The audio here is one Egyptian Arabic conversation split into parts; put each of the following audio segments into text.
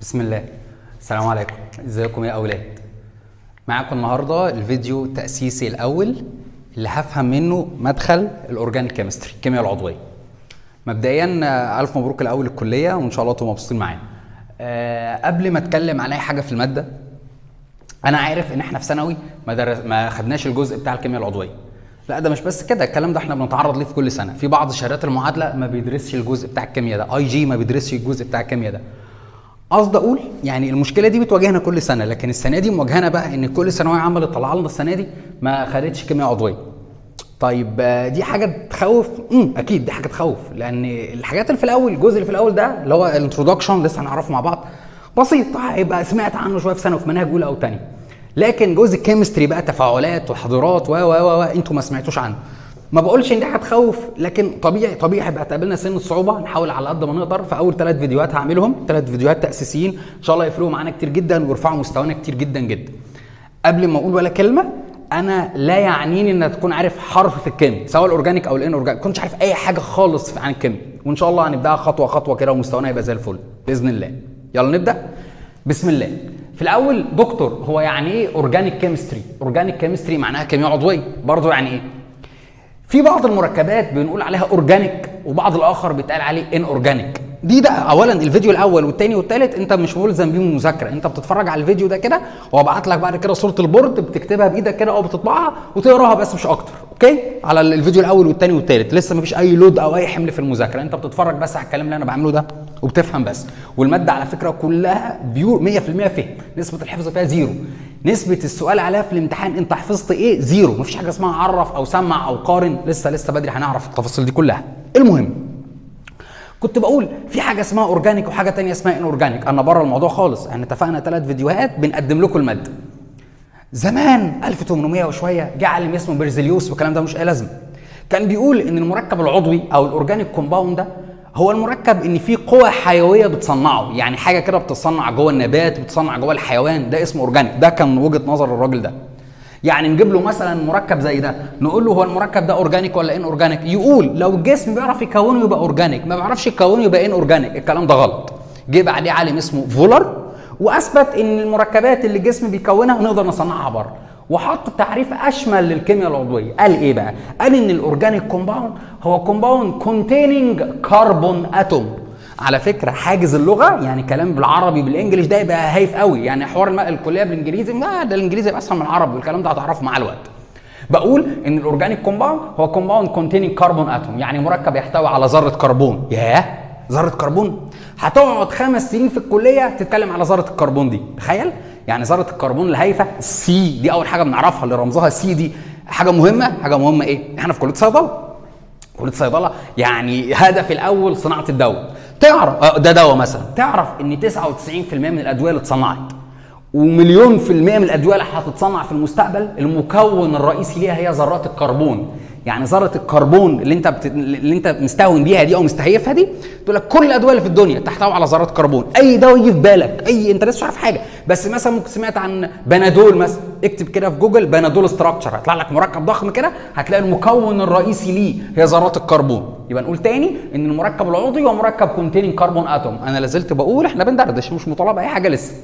بسم الله السلام عليكم ازيكم يا اولاد معاكم النهارده الفيديو التاسيسي الاول اللي هفهم منه مدخل الاورجانيك كيمستري الكيمياء العضويه مبدئيا آه، الف مبروك الاول الكليه وان شاء الله تبقوا مبسوطين معانا أه قبل ما اتكلم عن اي حاجه في الماده انا عارف ان احنا في ثانوي ما, درس ما خدناش الجزء بتاع الكيمياء العضويه لا ده مش بس كده الكلام ده احنا بنتعرض ليه في كل سنه في بعض شهادات المعادله ما بيدرسش الجزء بتاع الكيمياء ده اي جي ما بيدرسش الجزء بتاع الكيمياء ده قصدي اقول يعني المشكله دي بتواجهنا كل سنه لكن السنه دي مواجهنا بقى ان كل ثانويه عامه اللي طلع لنا السنه دي ما خدتش كيمياء عضويه طيب آه، دي حاجه تخوف امم اكيد دي حاجه تخوف لان الحاجات اللي في الاول الجزء اللي في الاول ده اللي هو الانترودكشن لسه هنعرفه مع بعض بسيط هيبقى سمعت عنه شويه في ثانوي في مناهج اولى او ثانيه لكن جزء الكيمستري بقى تفاعلات وحضارات و و و و انتوا ما سمعتوش عنه ما بقولش ان دي هتخوف لكن طبيعي طبيعي هيبقى تقابلنا سن الصعوبه نحاول على قد ما نقدر في اول ثلاث فيديوهات هعملهم ثلاث فيديوهات تاسيسيين ان شاء الله يفرقوا معانا كتير جدا ويرفعوا مستوانا كتير جدا جدا قبل ما اقول ولا كلمه انا لا يعنيني انك تكون عارف حرف في الكيمياء سواء الاورجانيك او الان اورجانيك كنتش عارف اي حاجه خالص عن الكيمياء وان شاء الله هنبداها خطوه خطوه كده ومستوانا يبقى زي الفل باذن الله يلا نبدا بسم الله في الاول دكتور هو يعني ايه اورجانيك كيمستري اورجانيك كيمستري معناها كيمياء عضويه برضه يعني ايه في بعض المركبات بنقول عليها اورجانيك وبعض الاخر بيتقال عليه ان اورجانيك دي ده اولا الفيديو الاول والثاني والثالث انت مش ملزم بيهم مذاكره انت بتتفرج على الفيديو ده كده وابعت لك بعد كده صوره البورد بتكتبها بايدك كده او بتطبعها وتقراها بس مش اكتر اوكي على الفيديو الاول والثاني والثالث لسه مفيش اي لود او اي حمل في المذاكره انت بتتفرج بس على الكلام اللي انا بعمله ده وبتفهم بس والماده على فكره كلها بيور 100% فهم نسبه الحفظ فيها زيرو نسبة السؤال عليها في الامتحان انت حفظت ايه؟ زيرو، مفيش حاجة اسمها عرف او سمع او قارن، لسه لسه بدري هنعرف التفاصيل دي كلها. المهم كنت بقول في حاجة اسمها اورجانيك وحاجة تانية اسمها ان اورجانيك، انا بره الموضوع خالص، احنا اتفقنا ثلاث فيديوهات بنقدم لكم المادة. زمان 1800 وشوية جه عالم اسمه بيرزيليوس والكلام ده مش اي لازمة. كان بيقول ان المركب العضوي او الاورجانيك كومباوند ده هو المركب ان فيه قوى حيويه بتصنعه يعني حاجه كده بتصنع جوه النبات بتصنع جوه الحيوان ده اسمه اورجانيك ده كان وجهه نظر الراجل ده يعني نجيب له مثلا مركب زي ده نقول له هو المركب ده اورجانيك ولا ان اورجانيك يقول لو الجسم بيعرف يكونه يبقى اورجانيك ما بيعرفش يكونه يبقى ان اورجانيك الكلام ده غلط جه بعديه عالم اسمه فولر واثبت ان المركبات اللي الجسم بيكونها نقدر نصنعها بره وحط تعريف اشمل للكيمياء العضويه قال ايه بقى قال ان الاورجانيك كومباوند هو كومباوند كونتيننج كربون اتوم على فكره حاجز اللغه يعني كلام بالعربي بالانجليش ده يبقى هايف قوي يعني حوار الم- الكليه بالانجليزي لا ده الانجليزي يبقى اسهل من العربي والكلام ده هتعرفه مع الوقت بقول ان الاورجانيك كومباوند هو كومباوند كونتيننج كربون اتوم يعني مركب يحتوي على ذره كربون ياه ذره كربون هتقعد خمس سنين في الكليه تتكلم على ذره الكربون دي تخيل يعني ذره الكربون الهايفه سي دي اول حاجه بنعرفها اللي رمزها سي دي حاجه مهمه حاجه مهمه ايه احنا في كليه صيدله كليه صيدله يعني هدف الاول صناعه الدواء تعرف آه، ده دواء مثلا تعرف ان 99% من الادويه اللي اتصنعت ومليون في المية من الأدوية اللي هتتصنع في المستقبل المكون الرئيسي ليها هي ذرات الكربون يعني ذرة الكربون اللي انت بت... اللي انت مستهون بيها دي او مستهيفها دي تقول لك كل الادويه اللي في الدنيا تحتوي على ذرات كربون اي دواء يجي في بالك اي انت لسه مش عارف حاجه بس مثلا ممكن سمعت عن بنادول مثلا اكتب كده في جوجل بنادول ستراكشر هيطلع لك مركب ضخم كده هتلاقي المكون الرئيسي ليه هي ذرات الكربون يبقى نقول تاني ان المركب العضوي هو مركب كونتيننج كربون اتوم انا لازلت بقول احنا بندردش مش مطالبه اي حاجه لسه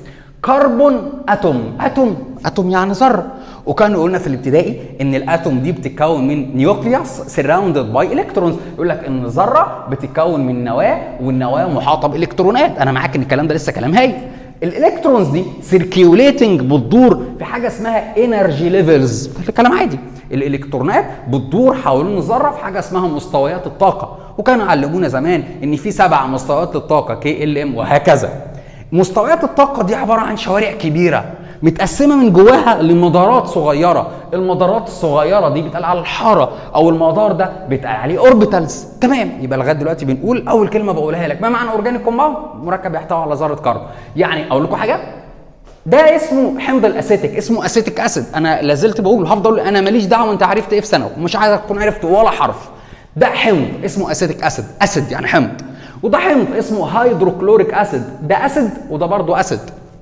كربون اتوم اتوم اتوم يعني ذره وكانوا قلنا في الابتدائي ان الاتوم دي بتتكون من نيوكليوس سراوندد باي الكترونز يقول لك ان الذره بتتكون من نواه والنواه محاطه بالكترونات انا معاك ان الكلام ده لسه كلام هايف الالكترونز دي سيركيوليتنج بتدور في حاجه اسمها انرجي ليفلز ده كلام عادي الالكترونات بتدور حوالين الذره في حاجه اسمها مستويات الطاقه وكانوا علمونا زمان ان في سبع مستويات للطاقه كي ال ام وهكذا مستويات الطاقة دي عبارة عن شوارع كبيرة متقسمة من جواها لمدارات صغيرة المدارات الصغيرة دي بيتقال على الحارة أو المدار ده بيتقال عليه أوربيتالز تمام يبقى لغاية دلوقتي بنقول أول كلمة بقولها لك ما معنى أورجانيك كومباوند مركب يحتوي على ذرة كربون يعني أقول لكم حاجة ده اسمه حمض الاسيتيك اسمه اسيتيك اسيد انا لازلت بقول وهفضل انا ماليش دعوه انت عرفت ايه في ثانوي ومش عايز تكون عرفت ولا حرف ده حمض اسمه اسيتيك اسيد اسيد يعني حمض وده حمض اسمه هيدروكلوريك اسيد ده اسيد وده برضه اسيد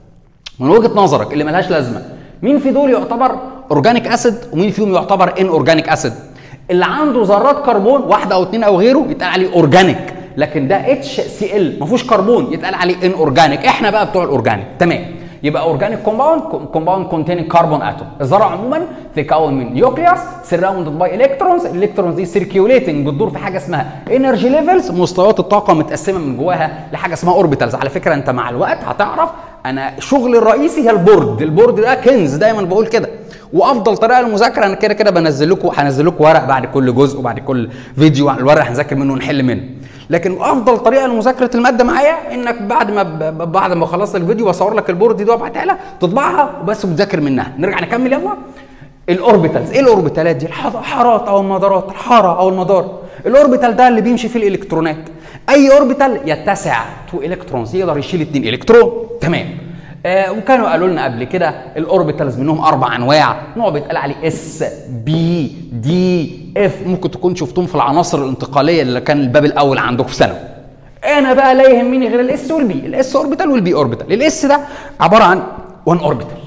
من وجهه نظرك اللي ملهاش لازمه مين في دول يعتبر اورجانيك اسيد ومين فيهم يعتبر ان اورجانيك اسيد اللي عنده ذرات كربون واحده او اتنين او غيره يتقال عليه اورجانيك لكن ده اتش سي ال ما فيهوش كربون يتقال عليه ان اورجانيك احنا بقى بتوع الاورجانيك تمام يبقى اورجانيك كومباوند كومباوند كونتيننج كربون اتوم الذره عموما تتكون من نيوكليوس سراوندد باي الكترونز الالكترونز دي سيركيوليتنج بتدور في حاجه اسمها انرجي ليفلز مستويات الطاقه متقسمه من جواها لحاجه اسمها اوربيتالز على فكره انت مع الوقت هتعرف انا شغلي الرئيسي هي البورد البورد ده كنز دايما بقول كده وافضل طريقه للمذاكره انا كده كده بنزل لكم هنزل لكم ورق بعد كل جزء وبعد كل فيديو الورق هنذاكر منه ونحل منه لكن افضل طريقه لمذاكره الماده معايا انك بعد ما ب... بعد ما خلصت الفيديو واصور لك البورد دي وابعتها لك تطبعها وبس وتذاكر منها نرجع نكمل يلا الاوربيتالز ايه الاوربيتالات دي الحارات او المدارات الحاره او المدار الاوربيتال ده اللي بيمشي فيه الالكترونات اي اوربيتال يتسع تو الكترونز يقدر يشيل اتنين الكترون تمام آه وكانوا قالوا لنا قبل كده الاوربيتالز منهم اربع انواع نوع بيتقال عليه اس بي دي اف ممكن تكون شفتهم في العناصر الانتقاليه اللي كان الباب الاول عندكم في ثانوي انا بقى لا يهمني غير الاس والبي الاس اوربيتال والبي اوربيتال الاس ده عباره عن 1 اوربيتال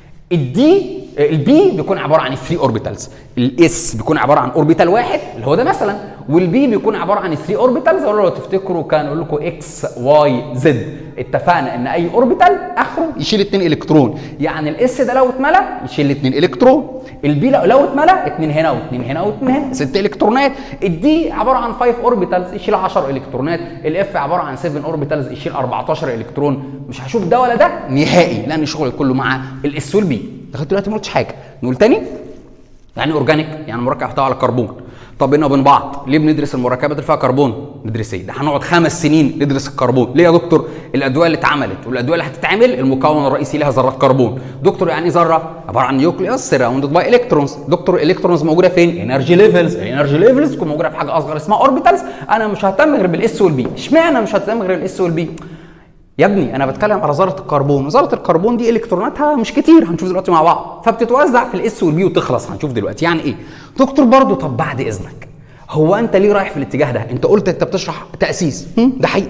الدي البي بيكون عباره عن 3 اوربيتالز الاس بيكون عباره عن اوربيتال واحد اللي هو ده مثلا والبي بيكون عباره عن 3 اوربيتالز لو تفتكروا كان اقول لكم اكس واي زد اتفقنا ان اي اوربيتال اخره يشيل 2 الكترون يعني الاس ده لو اتملى يشيل 2 الكترون البي لو اتملى 2 هنا و2 هنا و2 هنا 6 الكترونات الدي عباره عن 5 اوربيتالز يشيل 10 الكترونات الاف عباره عن 7 اوربيتالز يشيل 14 الكترون مش هشوف ده ولا ده نهائي لان شغلي كله مع الاس والبي لغايه دلوقتي ما قلتش حاجه نقول تاني يعني اورجانيك يعني مركب يحتوي على كربون طب بينا وبين بعض ليه بندرس المركبات اللي فيها كربون ندرس ايه ده هنقعد خمس سنين ندرس الكربون ليه يا دكتور الادويه اللي اتعملت والادويه اللي هتتعمل المكون الرئيسي لها ذرات كربون دكتور يعني ايه ذره عباره عن نيوكليوس سراوندد باي الكترونز دكتور الالكترونز موجوده فين انرجي ليفلز الانرجي ليفلز تكون موجوده في حاجه اصغر اسمها اوربيتالز انا مش ههتم غير بالاس والبي اشمعنى مش ههتم غير بالاس والبي يا ابني انا بتكلم على ذره الكربون ذره الكربون دي الكتروناتها مش كتير هنشوف دلوقتي مع بعض فبتتوزع في الاس والبي وتخلص هنشوف دلوقتي يعني ايه دكتور برضو طب بعد اذنك هو انت ليه رايح في الاتجاه ده انت قلت انت بتشرح تاسيس ده حقيقي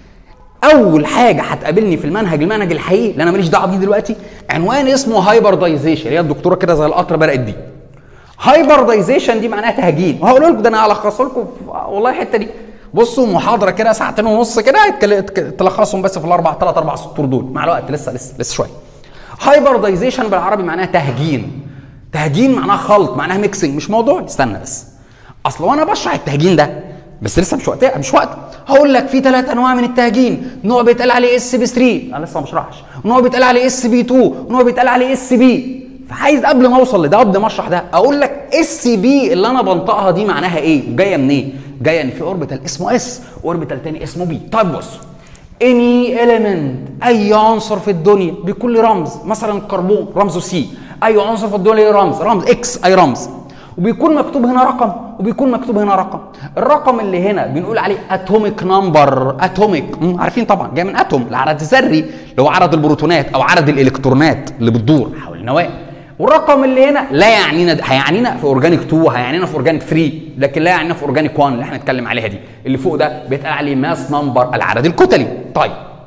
اول حاجه هتقابلني في المنهج المنهج الحقيقي اللي انا ماليش دعوه بيه دلوقتي عنوان اسمه هايبردايزيشن هي الدكتوره كده زي القطر بدات دي هايبردايزيشن دي معناها تهجين وهقول لكم ده انا هلخص لكم والله الحته دي بصوا محاضره كده ساعتين ونص كده تلخصهم بس في الاربع ثلاث اربع سطور دول مع الوقت لسه لسه لسه شويه هايبردايزيشن بالعربي معناها تهجين تهجين معناها خلط معناها ميكسنج مش موضوع استنى بس اصل وانا بشرح التهجين ده بس لسه مش وقتها مش وقت هقول لك في ثلاث انواع من التهجين نوع بيتقال عليه اس بي 3 انا لسه ما بشرحش ونوع بيتقال عليه اس بي 2 ونوع بيتقال عليه اس بي فعايز قبل ما اوصل لده قبل ما اشرح ده اقول لك اس بي اللي انا بنطقها دي معناها ايه وجايه منين إيه؟ جايه ان في اوربيتال اسمه اس واوربيتال تاني اسمه بي طيب بص اني element اي عنصر في الدنيا بكل رمز مثلا الكربون رمزه سي اي عنصر في الدنيا رمز رمز اكس اي رمز وبيكون مكتوب هنا رقم وبيكون مكتوب هنا رقم الرقم اللي هنا بنقول عليه اتوميك نمبر اتوميك عارفين طبعا جاي من اتوم العدد الذري اللي هو عدد البروتونات او عدد الالكترونات اللي بتدور حول النواه والرقم اللي هنا لا يعنينا هيعنينا في اورجانيك 2 هيعنينا في اورجانيك 3 لكن لا يعنينا في اورجانيك 1 اللي احنا نتكلم عليها دي اللي فوق ده بيتقال عليه ماس نمبر العدد الكتلي طيب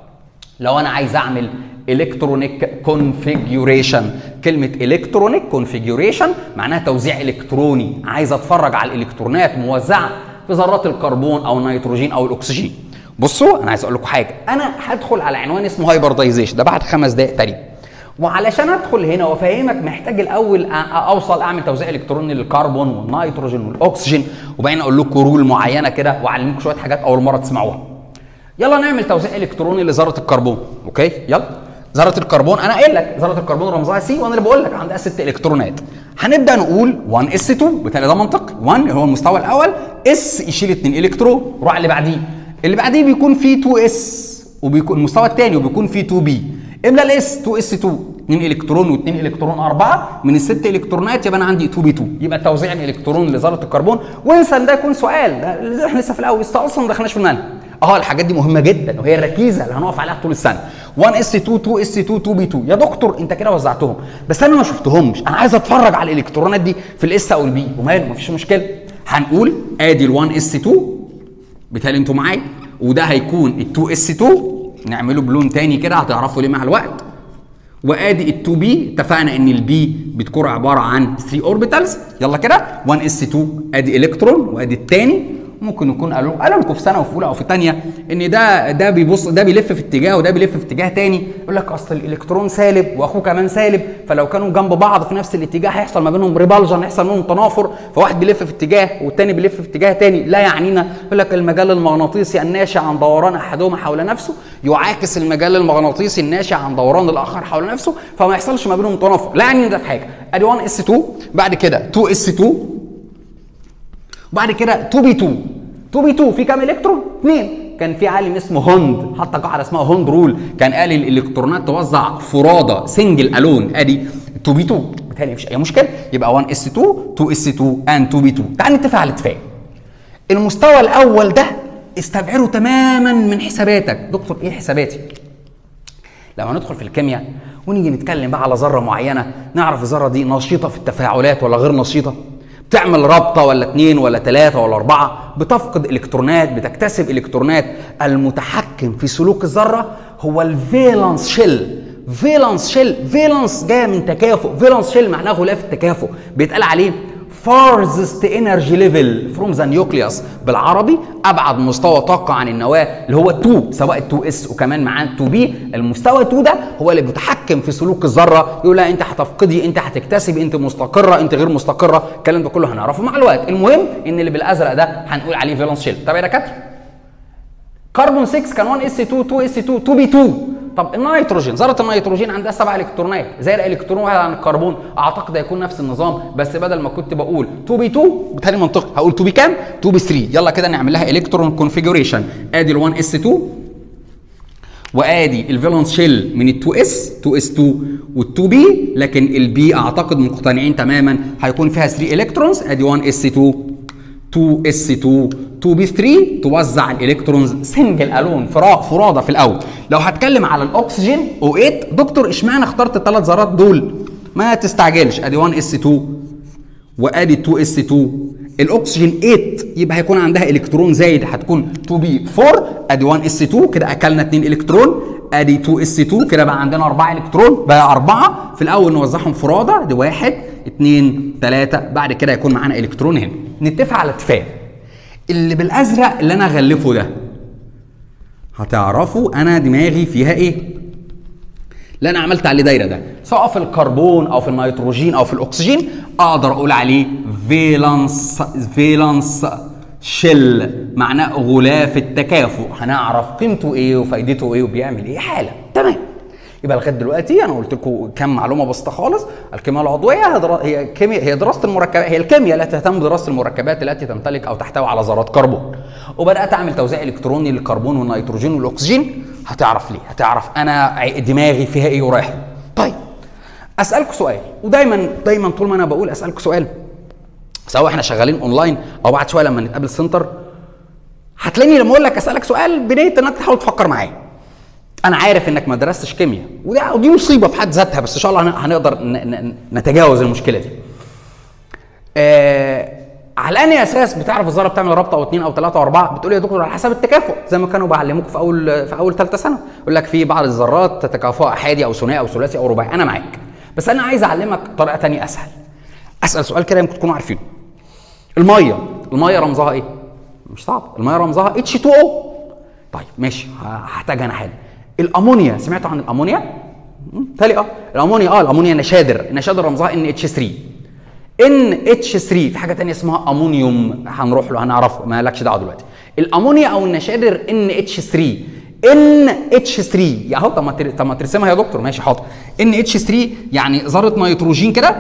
لو انا عايز اعمل الكترونيك كونفيجوريشن كلمه الكترونيك كونفيجوريشن معناها توزيع الكتروني عايز اتفرج على الالكترونات موزعه في ذرات الكربون او النيتروجين او الاكسجين بصوا انا عايز اقول لكم حاجه انا هدخل على عنوان اسمه هايبردايزيشن ده بعد خمس دقائق تقريبا وعلشان ادخل هنا وافهمك محتاج الاول اوصل اعمل توزيع الكتروني للكربون والنيتروجين والاكسجين وبعدين اقول لكم رول معينه كده واعلمكم شويه حاجات اول مره تسمعوها يلا نعمل توزيع الكتروني لذره الكربون اوكي يلا ذره الكربون انا قايل لك ذره الكربون رمزها سي وانا اللي بقول لك عندها ست الكترونات هنبدا نقول 1 اس 2 بالتالي ده منطقي 1 اللي هو المستوى الاول اس يشيل 2 الكترون روح اللي بعديه اللي بعديه بيكون فيه 2 اس وبيكون المستوى الثاني وبيكون فيه 2 بي املى الاس 2 اس 2 2 الكترون و2 الكترون 4 من الست الكترونات يبقى انا عندي 2 بي 2 يبقى توزيع الالكترون لذره الكربون وانسى ان ده يكون سؤال ده احنا لسه في الاول لسه اصلا ما دخلناش في المنهج اه الحاجات دي مهمه جدا وهي الركيزه اللي هنقف عليها طول السنه 1 اس 2 2 اس 2 2 بي 2 يا دكتور انت كده وزعتهم بس انا ما شفتهمش انا عايز اتفرج على الالكترونات دي في الاس او البي وماله مفيش مشكله هنقول ادي ال1 اس 2 بالتالي انتوا معايا وده هيكون ال2 اس 2 نعمله بلون تاني كده هتعرفوا ليه مع الوقت وادي ال2 بي اتفقنا ان البي بتكون عباره عن 3 اوربيتالز يلا كده 1 اس 2 ادي الكترون وادي الثاني ممكن يكون قالوا قالوا لكم في سنه وفي اولى او في ثانيه ان ده ده بيبص ده بيلف في اتجاه وده بيلف في اتجاه تاني يقول لك اصل الالكترون سالب واخوه كمان سالب فلو كانوا جنب بعض في نفس الاتجاه هيحصل ما بينهم ريبالجن هيحصل منهم تنافر فواحد بيلف في اتجاه والتاني بيلف في اتجاه تاني لا يعنينا يقول لك المجال المغناطيسي الناشئ عن دوران احدهما حول نفسه يعاكس المجال المغناطيسي الناشئ عن دوران الاخر حول نفسه فما يحصلش ما بينهم تنافر لا يعنينا ده في حاجه ادي 1 اس 2 بعد كده 2 اس 2 وبعد كده 2 بي 2 2 بي 2 في كام الكترون؟ اثنين كان في عالم اسمه هوند حتى قاعده اسمها هوند رول كان قال الالكترونات توزع فرادى سنجل الون ادي 2 بي 2 بالتالي مفيش اي مشكله يبقى 1 اس 2 2 اس 2 اند 2 بي 2 تعال نتفق على الاتفاق المستوى الاول ده استبعده تماما من حساباتك دكتور ايه حساباتي لما ندخل في الكيمياء ونيجي نتكلم بقى على ذره معينه نعرف الذره دي نشيطه في التفاعلات ولا غير نشيطه بتعمل رابطه ولا اتنين ولا تلاته ولا اربعه بتفقد الكترونات بتكتسب الكترونات المتحكم في سلوك الذره هو الفالنس شيل فالنس شيل فالنس جايه من تكافؤ فالنس شيل معناه غلاف التكافؤ بيتقال عليه farthest energy level from the nucleus بالعربي ابعد مستوى طاقه عن النواه اللي هو 2 سواء 2 اس وكمان معاه 2 بي المستوى 2 ده هو اللي بيتحكم في سلوك الذره يقول لا انت هتفقدي انت هتكتسبي انت مستقره انت غير مستقره الكلام ده كله هنعرفه مع الوقت المهم ان اللي بالازرق ده هنقول عليه فالنس شيل طب يا دكاتره كربون 6 كان 1 اس 2 2 اس 2 2 بي 2 طب النيتروجين ذره النيتروجين عندها سبع الكترونات زي الالكترون واحد عن الكربون اعتقد هيكون نفس النظام بس بدل ما كنت بقول 2 بي 2 بالتالي منطقي هقول 2 بي كام 2 بي 3 يلا كده نعمل لها الكترون كونفيجريشن ادي ال 1 اس 2 وادي الفالنس شيل من ال 2 اس 2 اس 2 وال 2 بي لكن البي اعتقد مقتنعين تماما هيكون فيها 3 الكترونز ادي 1 اس 2 2 اس 2 2 بي 3 توزع الالكترونز سنجل الون فرادى في الاول لو هتكلم على الاكسجين O8 دكتور اشمعنى اخترت الثلاث ذرات دول ما تستعجلش ادي 1 اس 2 وادي 2 اس 2 الاكسجين 8 يبقى هيكون عندها الكترون زايد هتكون 2 بي 4 ادي 1 اس 2 كده اكلنا 2 الكترون ادي 2 اس 2 كده بقى عندنا 4 الكترون بقى 4 في الاول نوزعهم فرادى دي 1 2 3 بعد كده يكون معانا الكترون هنا نتفق على اتفاق اللي بالازرق اللي انا اغلفه ده هتعرفوا انا دماغي فيها ايه اللي انا عملت عليه دايره ده سواء في الكربون او في النيتروجين او في الاكسجين اقدر اقول عليه فيلانس فيلانس شيل معناه غلاف التكافؤ هنعرف قيمته ايه وفايدته ايه وبيعمل ايه حالا تمام يبقى لغايه دلوقتي انا قلت لكم كم معلومه بسيطه خالص الكيمياء العضويه هي كيمياء هي دراسه المركبات هي الكيمياء التي تهتم بدراسه المركبات التي تمتلك او تحتوي على ذرات كربون وبدات اعمل توزيع الكتروني للكربون والنيتروجين والاكسجين هتعرف ليه هتعرف انا دماغي فيها ايه ورايح طيب اسالكم سؤال ودايما دايما طول ما انا بقول اسالكم سؤال سواء احنا شغالين اونلاين او بعد شويه لما نتقابل سنتر هتلاقيني لما اقول لك اسالك سؤال بدايه انك تحاول تفكر معايا انا عارف انك ما درستش كيمياء وده ودي مصيبه في حد ذاتها بس ان شاء الله هنقدر نتجاوز المشكله دي آه على انهي اساس بتعرف الذره بتعمل رابطه او اثنين او ثلاثه او اربعه بتقول يا دكتور على حسب التكافؤ زي ما كانوا بيعلموك في اول في اول ثالثه سنه يقول لك في بعض الذرات تتكافؤ احادي او ثنائي او ثلاثي او رباعي انا معاك بس انا عايز اعلمك طريقه ثانيه اسهل اسال سؤال كده يمكن تكونوا عارفينه الميه الميه رمزها ايه مش صعب الميه رمزها H2O طيب ماشي هحتاج انا حاجه الامونيا سمعتوا عن الامونيا تالي اه الامونيا اه الامونيا نشادر النشادر رمزها ان اتش 3 ان اتش 3 في حاجه تانية اسمها امونيوم هنروح له هنعرفه ما لكش دعوه دلوقتي الامونيا او النشادر ان اتش 3 ان اتش 3 يا اهو طب ما طب ما ترسمها يا دكتور ماشي حاضر ان اتش 3 يعني ذره نيتروجين كده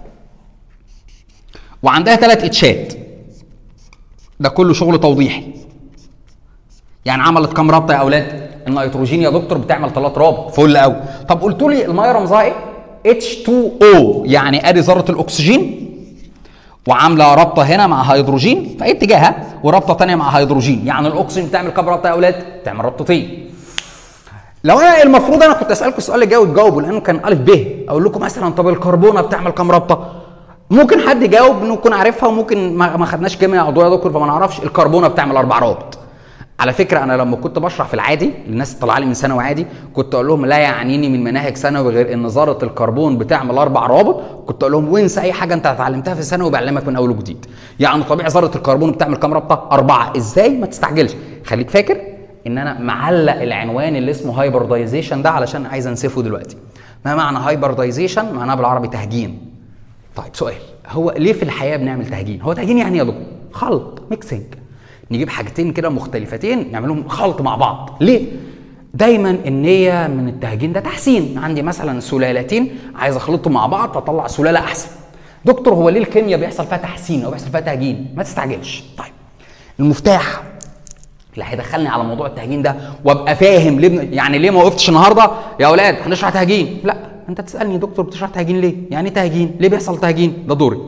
وعندها ثلاث اتشات ده كله شغل توضيحي يعني عملت كام رابطه يا اولاد النيتروجين يا دكتور بتعمل ثلاث رابط فل قوي طب قلتوا لي الميه رمزها ايه H2O يعني ادي ذره الاكسجين وعامله رابطه هنا مع هيدروجين في اي اتجاه ورابطه ثانيه مع هيدروجين يعني الاكسجين بتعمل كام رابطه يا اولاد بتعمل رابطتين لو انا المفروض انا كنت اسالكم السؤال اللي جاي وتجاوبوا لانه كان الف ب اقول لكم مثلا طب الكربونه بتعمل كام رابطه ممكن حد يجاوب انه يكون عارفها وممكن ما خدناش كيمياء عضويه يا دكتور فما نعرفش الكربونه بتعمل اربع روابط على فكره انا لما كنت بشرح في العادي للناس اللي طالعه لي من ثانوي عادي كنت اقول لهم لا يعنيني من مناهج ثانوي غير ان ذره الكربون بتعمل اربع روابط كنت اقول لهم وانسى اي حاجه انت اتعلمتها في ثانوي بعلمك من اول وجديد يعني طبيعي ذره الكربون بتعمل كام رابطه اربعه ازاي ما تستعجلش خليك فاكر ان انا معلق العنوان اللي اسمه هايبردايزيشن ده علشان عايز انسفه دلوقتي ما معنى هايبردايزيشن معناه بالعربي تهجين طيب سؤال هو ليه في الحياه بنعمل تهجين هو تهجين يعني ايه يا دكتور خلط ميكسنج نجيب حاجتين كده مختلفتين نعملهم خلط مع بعض ليه دايما النية من التهجين ده تحسين عندي مثلا سلالتين عايز اخلطهم مع بعض فاطلع سلالة احسن دكتور هو ليه الكيمياء بيحصل فيها تحسين او بيحصل فيها تهجين ما تستعجلش طيب المفتاح اللي هيدخلني على موضوع التهجين ده وابقى فاهم ليه بن... يعني ليه ما وقفتش النهارده يا اولاد هنشرح تهجين لا انت تسالني دكتور بتشرح تهجين ليه يعني ايه تهجين ليه بيحصل تهجين ده دوري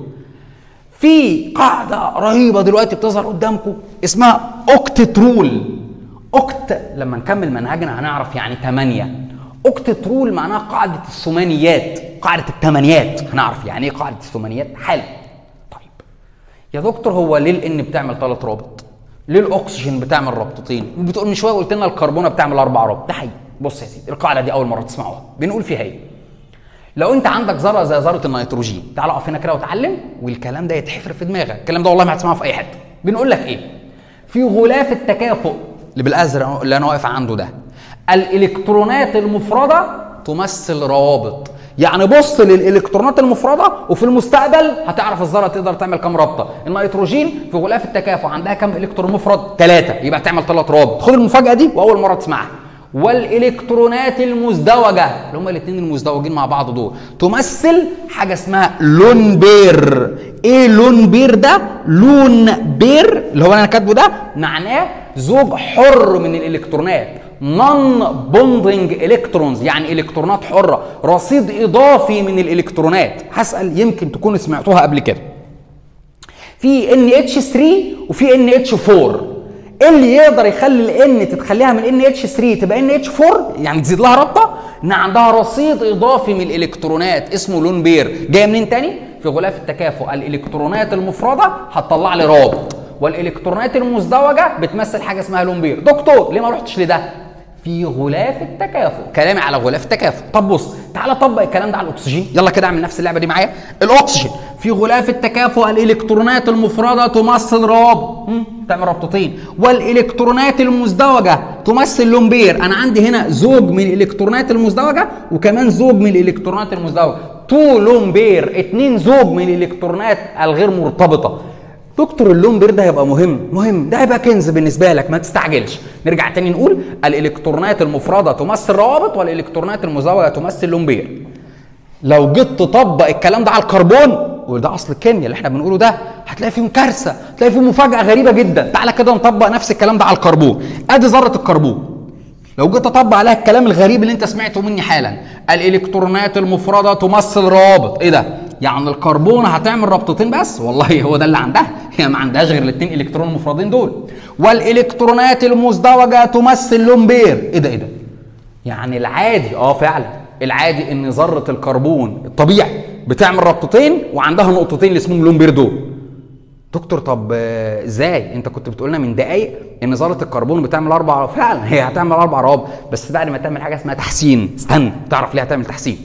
في قاعده رهيبه دلوقتي بتظهر قدامكم اسمها اوكتت رول اوكت لما نكمل منهجنا هنعرف يعني ثمانية اوكتت رول معناها قاعده الثمانيات قاعده الثمانيات هنعرف يعني ايه قاعده الثمانيات حالا طيب يا دكتور هو ليه الان بتعمل ثلاث رابط ليه الاكسجين بتعمل رابطتين وبتقول من شويه قلت لنا الكربونه بتعمل اربع رابط ده حقيقي بص يا سيدي القاعده دي اول مره تسمعوها بنقول فيها ايه لو انت عندك ذره زي ذره النيتروجين تعال اقف هنا كده وتعلم والكلام ده يتحفر في دماغك الكلام ده والله ما هتسمعه في اي حته بنقول لك ايه في غلاف التكافؤ اللي بالازرق اللي انا واقف عنده ده الالكترونات المفرده تمثل روابط يعني بص للالكترونات المفرده وفي المستقبل هتعرف الذره تقدر تعمل كام رابطه النيتروجين في غلاف التكافؤ عندها كام الكترون مفرد ثلاثه يبقى تعمل ثلاث روابط خد المفاجاه دي واول مره تسمعها والالكترونات المزدوجه اللي هم الاثنين المزدوجين مع بعض دول تمثل حاجه اسمها لون بير ايه لون بير ده لون بير اللي هو انا كاتبه ده معناه زوج حر من الالكترونات نون بوندنج الكترونز يعني الكترونات حره رصيد اضافي من الالكترونات هسال يمكن تكونوا سمعتوها قبل كده في ان اتش 3 وفي ان اتش 4 ايه اللي يقدر يخلي الان تتخليها من ان اتش 3 تبقى ان اتش 4 يعني تزيد لها رابطه ان عندها رصيد اضافي من الالكترونات اسمه لون بير جاي منين تاني في غلاف التكافؤ الالكترونات المفرده هتطلع لي رابط والالكترونات المزدوجه بتمثل حاجه اسمها لون بير دكتور ليه ما رحتش لده في غلاف التكافؤ كلامي على غلاف التكافؤ طب بص تعالى طبق الكلام ده على الاكسجين يلا كده اعمل نفس اللعبه دي معايا الاكسجين في غلاف التكافؤ الالكترونات المفرده تمثل رابط تعمل رابطتين والالكترونات المزدوجه تمثل لومبير انا عندي هنا زوج من الالكترونات المزدوجه وكمان زوج من الالكترونات المزدوجه تو لومبير اتنين زوج من الالكترونات الغير مرتبطه دكتور اللومبير ده هيبقى مهم مهم ده هيبقى كنز بالنسبه لك ما تستعجلش نرجع تاني نقول الالكترونات المفرده تمثل روابط والالكترونات المزوجه تمثل لومبير لو جيت تطبق الكلام ده على الكربون وده اصل الكيمياء اللي احنا بنقوله ده هتلاقي فيه كارثه هتلاقي فيه مفاجاه غريبه جدا تعالى كده نطبق نفس الكلام ده على الكربون ادي ذره الكربون لو جيت اطبق عليها الكلام الغريب اللي انت سمعته مني حالا الالكترونات المفرده تمثل روابط ايه ده يعني الكربون هتعمل رابطتين بس والله هو ده اللي عندها هي ما عندهاش غير الاثنين الكترون المفردين دول والالكترونات المزدوجه تمثل لومبير ايه ده ايه ده يعني العادي اه فعلا العادي ان ذره الكربون الطبيعي بتعمل رابطتين وعندها نقطتين اللي اسمهم لومبير دول دكتور طب ازاي انت كنت بتقول لنا من دقايق ان ذره الكربون بتعمل اربع فعلا هي هتعمل اربع روابط بس بعد ما تعمل حاجه اسمها تحسين استنى تعرف ليه هتعمل تحسين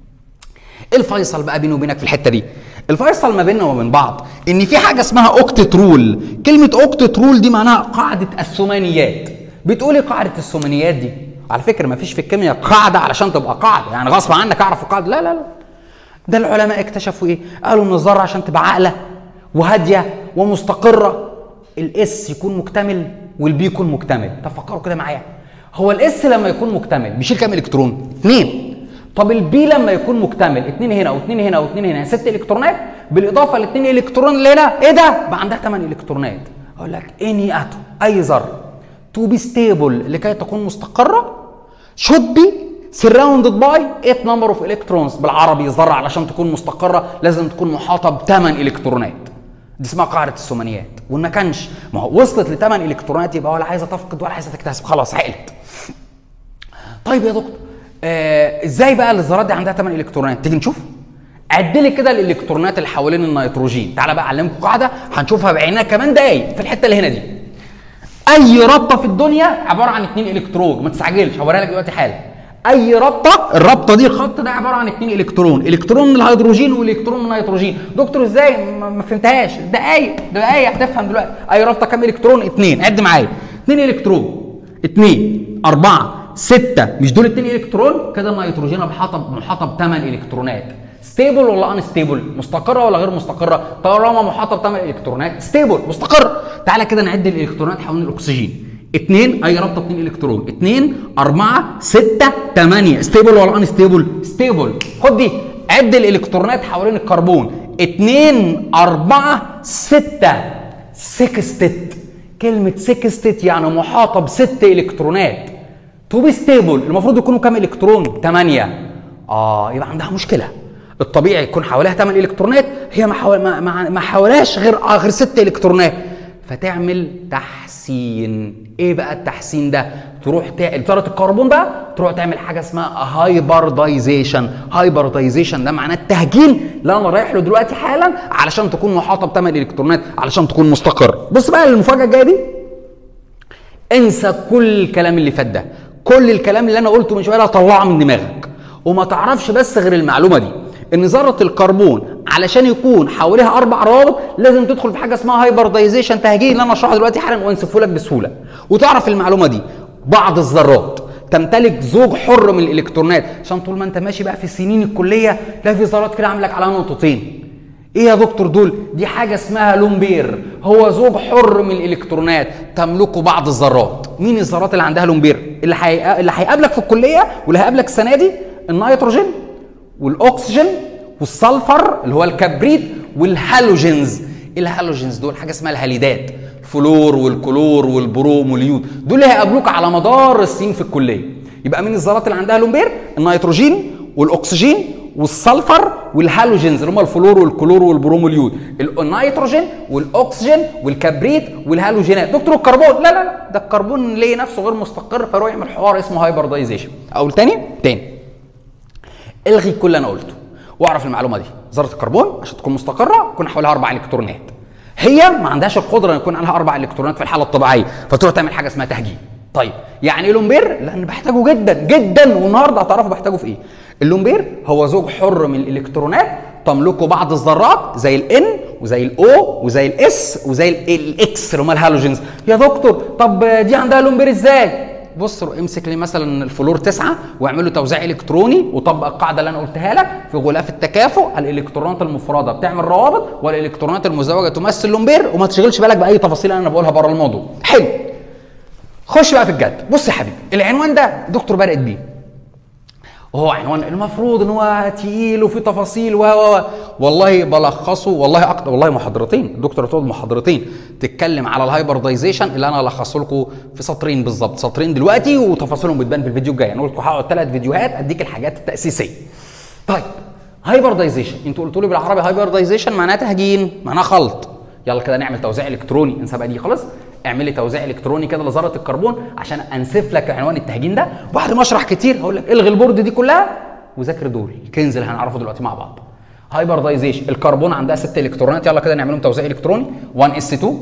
ايه الفيصل بقى بيني وبينك في الحته دي الفيصل ما بيننا وبين بعض ان في حاجه اسمها اوكتت رول كلمه اوكتت رول دي معناها قاعده الثمانيات بتقولي قاعده الثمانيات دي على فكره ما فيش في الكيمياء قاعده علشان تبقى قاعده يعني غصب عنك اعرف القاعده لا لا لا ده العلماء اكتشفوا ايه قالوا ان الذره عشان تبقى عاقله وهاديه ومستقره الاس يكون مكتمل والبي يكون مكتمل طب فكروا كده معايا هو الاس لما يكون مكتمل بيشيل كام الكترون اثنين طب البي لما يكون مكتمل اثنين هنا واثنين هنا واثنين هنا ست الكترونات بالاضافه لاثنين الكترون اللي هنا ايه ده بقى عندها 8 الكترونات اقول لك اني اتوم اي ذره تو بي ستيبل لكي تكون مستقره should be surrounded by 8 number of electrons بالعربي ذره علشان تكون مستقره لازم تكون محاطه ب 8 الكترونات دي اسمها قاعده الثمانيات وان ما كانش ما هو وصلت ل 8 الكترونات يبقى ولا عايزه تفقد ولا عايزه تكتسب خلاص عقلت طيب يا دكتور آه ازاي بقى الذرات دي عندها 8 الكترونات تيجي نشوف عد لي كده الالكترونات اللي حوالين النيتروجين تعالى بقى اعلمكم قاعده هنشوفها بعيننا كمان دقايق في الحته اللي هنا دي اي رابطه في الدنيا عباره عن اتنين الكترون ما تستعجلش هوريها لك دلوقتي حالا اي رابطه الرابطه دي الخط ده عباره عن اتنين الكترون الكترون من الهيدروجين والكترون من النيتروجين دكتور ازاي ما ما فهمتهاش دقايق دقايق هتفهم دلوقتي اي رابطه كام الكترون اتنين عد معايا اتنين الكترون اتنين اربعه سته مش دول اتنين الكترون كده النيتروجين محاطه محاطه بثمان الكترونات ستيبل ولا ان ستيبل مستقره ولا غير مستقره طالما محاطه بثمان الكترونات ستيبل مستقر تعالى كده نعد الالكترونات حوالين الاكسجين اتنين اي رابطه اتنين الكترون اتنين اربعه سته تمانيه ستيبل ولا ان ستيبل ستيبل خد دي عد الالكترونات حوالين الكربون اتنين اربعه سته سكستت كلمه سكستت يعني محاطه بست الكترونات تو بي ستيبل المفروض يكونوا كام الكترون 8 اه يبقى عندها مشكله الطبيعي يكون حواليها 8 الكترونات هي ما حول ما, ما, ما حوالهاش غير آه غير 6 الكترونات فتعمل تحسين ايه بقى التحسين ده تروح تعمل ذره الكربون بقى تروح تعمل حاجه اسمها هايبردايزيشن هايبردايزيشن ده معناه التهجين اللي انا رايح له دلوقتي حالا علشان تكون محاطه ب 8 الكترونات علشان تكون مستقر بص بقى المفاجاه الجايه دي انسى كل الكلام اللي فات ده كل الكلام اللي انا قلته من شويه ده طلعه من دماغك وما تعرفش بس غير المعلومه دي ان ذره الكربون علشان يكون حواليها اربع روابط لازم تدخل في حاجه اسمها هايبردايزيشن تهجين اللي انا اشرحه دلوقتي حالا وانسفه لك بسهوله وتعرف المعلومه دي بعض الذرات تمتلك زوج حر من الالكترونات عشان طول ما انت ماشي بقى في سنين الكليه تلاقي في ذرات كده عاملك عليها نقطتين ايه يا دكتور دول دي حاجه اسمها لومبير هو زوج حر من الالكترونات تملكه بعض الذرات مين الذرات اللي عندها لومبير اللي حي... اللي هيقابلك في الكليه واللي هيقابلك السنه دي النيتروجين والاكسجين والسلفر اللي هو الكبريت والهالوجينز الهالوجينز دول حاجه اسمها الهاليدات الفلور والكلور والبروم واليود دول اللي هيقابلوك على مدار السنين في الكليه يبقى مين الذرات اللي عندها لومبير النيتروجين والاكسجين والسلفر والهالوجينز اللي هم الفلور والكلور والبروم واليود النيتروجين والاكسجين والكبريت والهالوجينات دكتور الكربون لا لا لا ده الكربون ليه نفسه غير مستقر فيروح يعمل حوار اسمه هايبردايزيشن اقول تاني تاني الغي كل اللي انا قلته واعرف المعلومه دي ذره الكربون عشان تكون مستقره يكون حواليها اربع الكترونات هي ما عندهاش القدره ان يكون عليها اربع الكترونات في الحاله الطبيعيه فتروح تعمل حاجه اسمها تهجين طيب يعني ايه لومبير لان بحتاجه جدا جدا والنهارده هتعرفوا بحتاجه في ايه اللومبير هو زوج حر من الالكترونات تملكه بعض الذرات زي الان وزي الاو وزي الاس وزي الاكس اللي هم الهالوجينز يا دكتور طب دي عندها لومبير ازاي بص امسك لي مثلا الفلور تسعة واعمل له توزيع الكتروني وطبق القاعده اللي انا قلتها لك في غلاف التكافؤ الالكترونات المفرده بتعمل روابط والالكترونات المزدوجه تمثل لومبير وما تشغلش بالك باي تفاصيل انا بقولها بره الموضوع حلو خش بقى في الجد بص يا حبيبي العنوان ده دكتور بدات بيه وهو عنوان المفروض ان هو تقيل وفي تفاصيل و و والله بلخصه والله اكتر والله محاضرتين الدكتور تقعد محاضرتين تتكلم على الهايبردايزيشن اللي انا الخصه لكم في سطرين بالظبط سطرين دلوقتي وتفاصيلهم بتبان في الفيديو الجاي انا قلت لكم هقعد ثلاث فيديوهات اديك الحاجات التاسيسيه طيب هايبردايزيشن انتوا قلتوا لي بالعربي هايبردايزيشن معناها تهجين معناها خلط يلا كده نعمل توزيع الكتروني انسى بقى دي خلاص اعمل لي توزيع الكتروني كده لذره الكربون عشان انسف لك عنوان التهجين ده وبعد ما اشرح كتير هقول لك الغي البورد دي كلها وذاكر دول الكنز اللي هنعرفه دلوقتي مع بعض هايبردايزيشن الكربون عندها ست الكترونات يلا كده نعمل لهم توزيع الكتروني 1 اس 2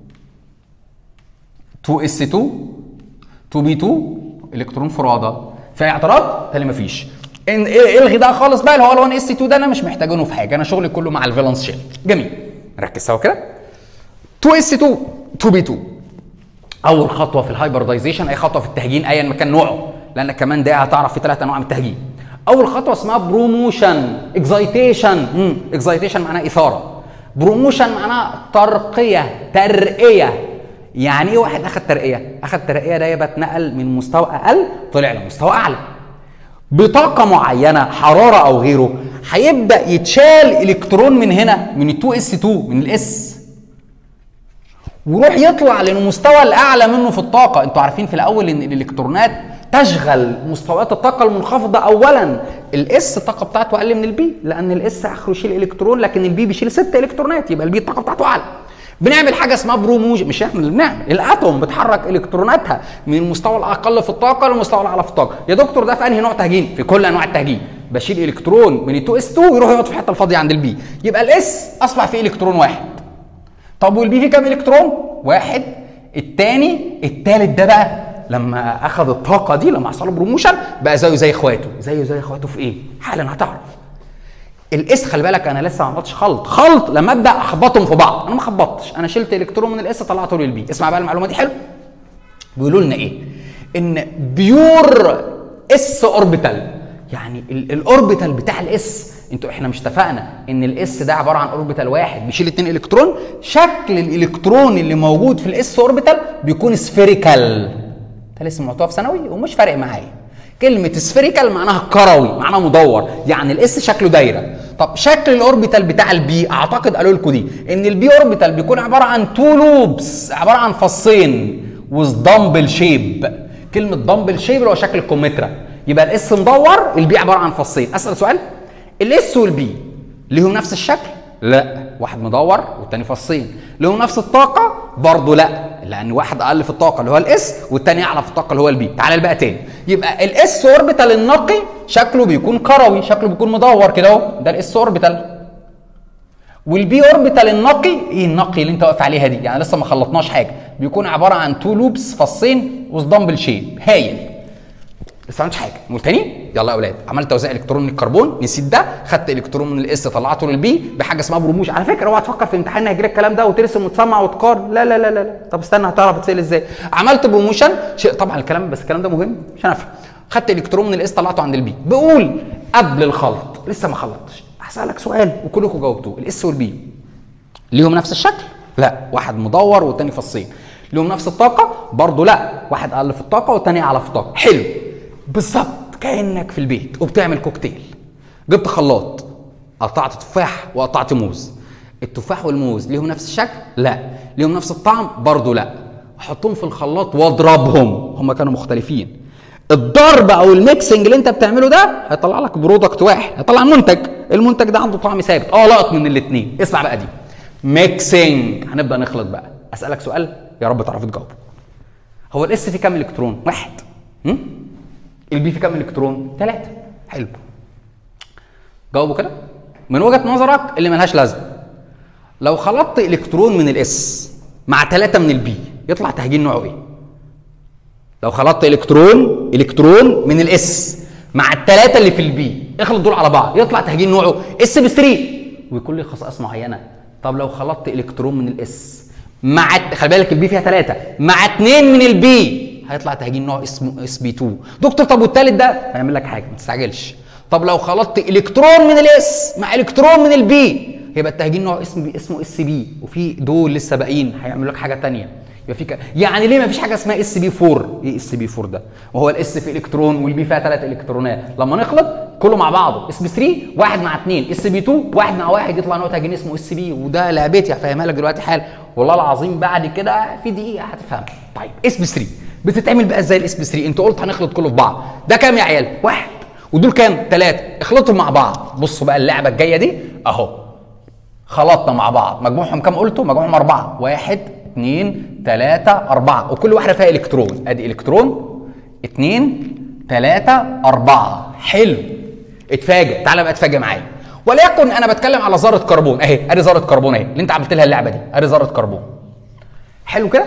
2 اس 2 2 بي 2 الكترون فرادى في اعتراض؟ تالي مفيش ان الغي ده خالص بقى اللي هو ال 1 اس 2 ده انا مش محتاجينه في حاجه انا شغلي كله مع الفالنس شيل جميل ركز سوا كده 2 اس 2 2 بي 2 اول خطوه في الهايبردايزيشن اي خطوه في التهجين ايا ما كان نوعه لان كمان ده هتعرف في ثلاث انواع من التهجين اول خطوه اسمها بروموشن اكزايتيشن اكزايتيشن معناها اثاره بروموشن معناها ترقيه ترقيه يعني ايه واحد اخذ ترقيه اخذ ترقيه ده يبقى اتنقل من مستوى اقل طلع لمستوى اعلى بطاقة معينة حرارة أو غيره هيبدأ يتشال إلكترون من هنا من ال 2 اس 2 من الاس ويروح يطلع للمستوى الأعلى منه في الطاقة أنتوا عارفين في الأول إن الإلكترونات تشغل مستويات الطاقة المنخفضة أولا الاس الطاقة بتاعته أقل من البي لأن الاس آخره يشيل إلكترون لكن البي بيشيل ست إلكترونات يبقى البي الطاقة بتاعته أعلى بنعمل حاجه اسمها بروموج مش احنا اللي بنعمل الاتوم بتحرك الكتروناتها من المستوى الاقل في الطاقه للمستوى الاعلى في الطاقه يا دكتور ده في انهي نوع تهجين في كل انواع التهجين بشيل الكترون من 2 اس 2 يروح يقعد في الحته الفاضيه عند البي يبقى الاس اصبح فيه الكترون واحد طب والبي فيه كام الكترون واحد التاني التالت ده بقى لما اخذ الطاقه دي لما حصل له بروموشن بقى زيه زي اخواته زيه زي اخواته في ايه حالا هتعرف الاس خلي بالك انا لسه ما عملتش خلط خلط لما ابدا اخبطهم في بعض انا ما خبطتش انا شلت الكترون من الاس طلعته للبي اسمع بقى المعلومه دي حلو بيقولوا لنا ايه ان بيور اس اوربيتال يعني ال- الاوربيتال بتاع الاس انتوا احنا مش اتفقنا ان الاس ده عباره عن اوربيتال واحد بيشيل اتنين الكترون شكل الالكترون اللي موجود في الاس اوربيتال بيكون سفيريكال ده لسه معطوها في ثانوي ومش فارق معايا كلمة سفيريكال معناها كروي معناها مدور يعني الاس شكله دايرة طب شكل الاوربيتال بتاع البي اعتقد قالوا لكم دي ان البي اوربيتال بيكون عبارة عن تو لوبس عبارة عن فصين وذ دمبل شيب كلمة دمبل شيب اللي هو شكل الكمثرى يبقى الاس مدور البي عبارة عن فصين اسأل سؤال الاس والبي ليهم نفس الشكل لا واحد مدور والتاني فصين لهم نفس الطاقة برضه لا لأن واحد أقل في الطاقة اللي هو الإس والتاني أعلى في الطاقة اللي هو البي تعال بقى تاني يبقى الإس أوربيتال النقي شكله بيكون كروي شكله بيكون مدور كده أهو ده الإس أوربيتال والبي اوربيتال النقي ايه النقي اللي انت واقف عليها دي يعني لسه ما خلطناش حاجه بيكون عباره عن تو لوبس فصين وصدمبل شيب هايل لسه ما عملتش حاجه نقول تاني يلا يا اولاد عملت توزيع الكترون من الكربون نسيت ده خدت الكترون من الاس طلعته للبي بحاجه اسمها بروموش على فكره اوعى تفكر في امتحان هيجي لك الكلام ده وترسم وتسمع وتقار لا لا لا لا, لا. طب استنى هتعرف تسال ازاي عملت بروموشن شيء طبعا الكلام بس الكلام ده مهم عشان افهم خدت الكترون من الاس طلعته عند البي بقول قبل الخلط لسه ما خلطتش هسالك سؤال وكلكم جاوبتوه الاس والبي ليهم نفس الشكل؟ لا واحد مدور والتاني فصين ليهم نفس الطاقة؟ برضه لا واحد أقل في الطاقة والتاني أعلى في الطاقة حلو بالظبط كأنك في البيت وبتعمل كوكتيل جبت خلاط قطعت تفاح وقطعت موز التفاح والموز ليهم نفس الشكل؟ لا ليهم نفس الطعم؟ برضه لا احطهم في الخلاط واضربهم هم كانوا مختلفين الضرب او الميكسنج اللي انت بتعمله ده هيطلع لك برودكت واحد هيطلع منتج المنتج ده عنده طعم ثابت اه لقط من الاثنين اسمع بقى دي ميكسنج هنبدا نخلط بقى اسالك سؤال يا رب تعرف تجاوبه هو الاس فيه كام الكترون واحد هم؟ البي فيه كام الكترون ثلاثه حلو جاوبوا كده من وجهه نظرك اللي ملهاش لازمه لو خلطت الكترون من الاس مع ثلاثه من البي يطلع تهجين نوعه ايه لو خلطت الكترون الكترون من الاس مع الثلاثه اللي في البي اخلط دول على بعض يطلع تهجين نوعه اس ب 3 ويكون له خصائص معينه طب لو خلطت الكترون من الاس مع خلي بالك البي فيها ثلاثه مع اثنين من البي هيطلع تهجين نوع اسمه اس بي 2 دكتور طب والثالث ده هيعمل لك حاجه ما تستعجلش طب لو خلطت الكترون من الاس مع الكترون من البي هيبقى التهجين نوع اسمه اسمه اس بي وفي دول لسه باقيين هيعملوا لك حاجه ثانيه يبقى في ك... يعني ليه ما فيش حاجه اسمها اس بي 4 ايه اس بي 4 ده وهو الاس في الكترون والبي فيها ثلاث الكترونات لما نخلط كله مع بعضه اس بي 3 واحد مع اثنين اس بي 2 واحد مع واحد يطلع نوع تهجين اسمه اس بي وده لعبتي هفهمها لك دلوقتي حالا والله العظيم بعد كده في دقيقه هتفهم طيب اس بي 3 بتتعمل بقى ازاي الاس بي 3 انت قلت هنخلط كله في بعض ده كام يا عيال واحد ودول كام ثلاثه اخلطهم مع بعض بصوا بقى اللعبه الجايه دي اهو خلطنا مع بعض مجموعهم كام قلتوا مجموعهم أربعة واحد اثنين ثلاثة أربعة وكل واحدة فيها إلكترون أدي إلكترون اثنين ثلاثة أربعة حلو اتفاجئ تعالى بقى اتفاجئ معايا وليكن أنا بتكلم على ذرة كربون أهي أدي ذرة كربون أهي اللي أنت عملت لها اللعبة دي أدي ذرة كربون حلو كده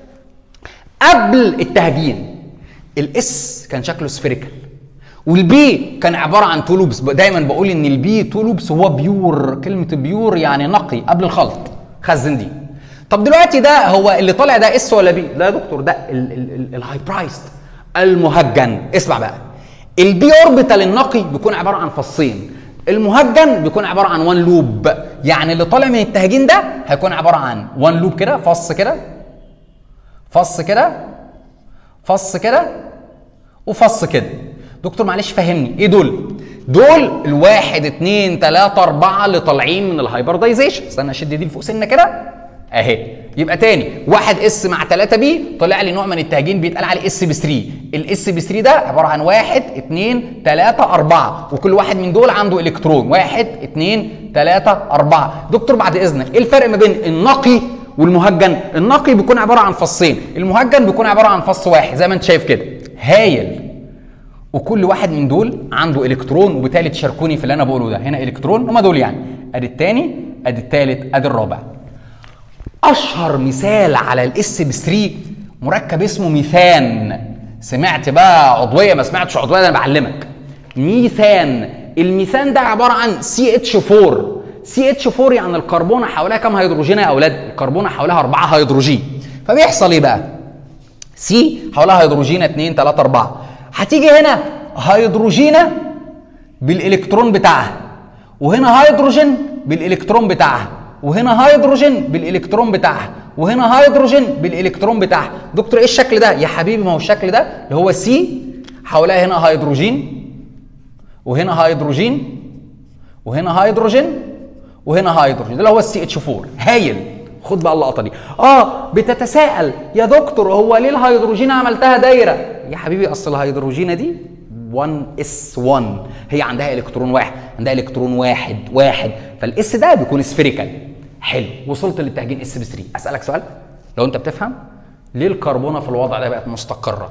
قبل التهجين الاس كان شكله سفيريكال والبي كان عباره عن تو لوبس دايما بقول ان البي تو لوبس هو بيور كلمه بيور يعني نقي قبل الخلط خزن دي طب دلوقتي ده هو اللي طالع ده اس ولا بي لا يا دكتور ده الهاي برايست المهجن اسمع بقى البي اوربيتال النقي بيكون عباره عن فصين المهجن بيكون عباره عن وان لوب يعني اللي طالع من التهجين ده هيكون عباره عن وان لوب كده فص كده فص كده فص كده وفص كده دكتور معلش فهمني ايه دول دول الواحد اتنين تلاتة اربعة اللي طالعين من الهايبردايزيشن استنى اشد دي لفوق سنة كده اهي يبقى تاني واحد اس مع 3 بي طلع لي نوع من التهجين بيتقال عليه اس ب 3 الاس ب 3 ده عباره عن واحد اتنين تلاته اربعه وكل واحد من دول عنده الكترون واحد اتنين تلاته اربعه دكتور بعد اذنك ايه الفرق ما بين النقي والمهجن النقي بيكون عباره عن فصين المهجن بيكون عباره عن فص واحد زي ما انت شايف كده هايل وكل واحد من دول عنده الكترون وبالتالي تشاركوني في اللي انا بقوله ده هنا الكترون هما دول يعني ادي الثاني ادي الثالث ادي الرابع اشهر مثال على الاس بي 3 مركب اسمه ميثان سمعت بقى عضويه ما سمعتش عضويه ده انا بعلمك ميثان الميثان ده عباره عن سي اتش 4 سي اتش 4 يعني الكربونه حواليها كام هيدروجين يا اولاد الكربونه حواليها 4 هيدروجين فبيحصل ايه بقى سي حواليها هيدروجين 2 3 4 هتيجي هنا هيدروجينه بالالكترون بتاعها وهنا هيدروجين بالالكترون بتاعها وهنا هيدروجين بالالكترون بتاعها وهنا هيدروجين بالالكترون بتاعها دكتور ايه الشكل ده يا حبيبي ما هو الشكل ده اللي هو سي حواليها هنا هيدروجين وهنا هيدروجين وهنا هيدروجين وهنا هيدروجين ده اللي هو السي اتش 4 هايل خد بقى اللقطه دي اه بتتساءل يا دكتور هو ليه الهيدروجين عملتها دايره يا حبيبي اصل الهيدروجينه دي 1 اس 1 هي عندها الكترون واحد عندها الكترون واحد واحد فالاس ده بيكون سفيريكال حلو وصلت للتهجين اس ب 3 اسالك سؤال لو انت بتفهم ليه الكربونه في الوضع ده بقت مستقره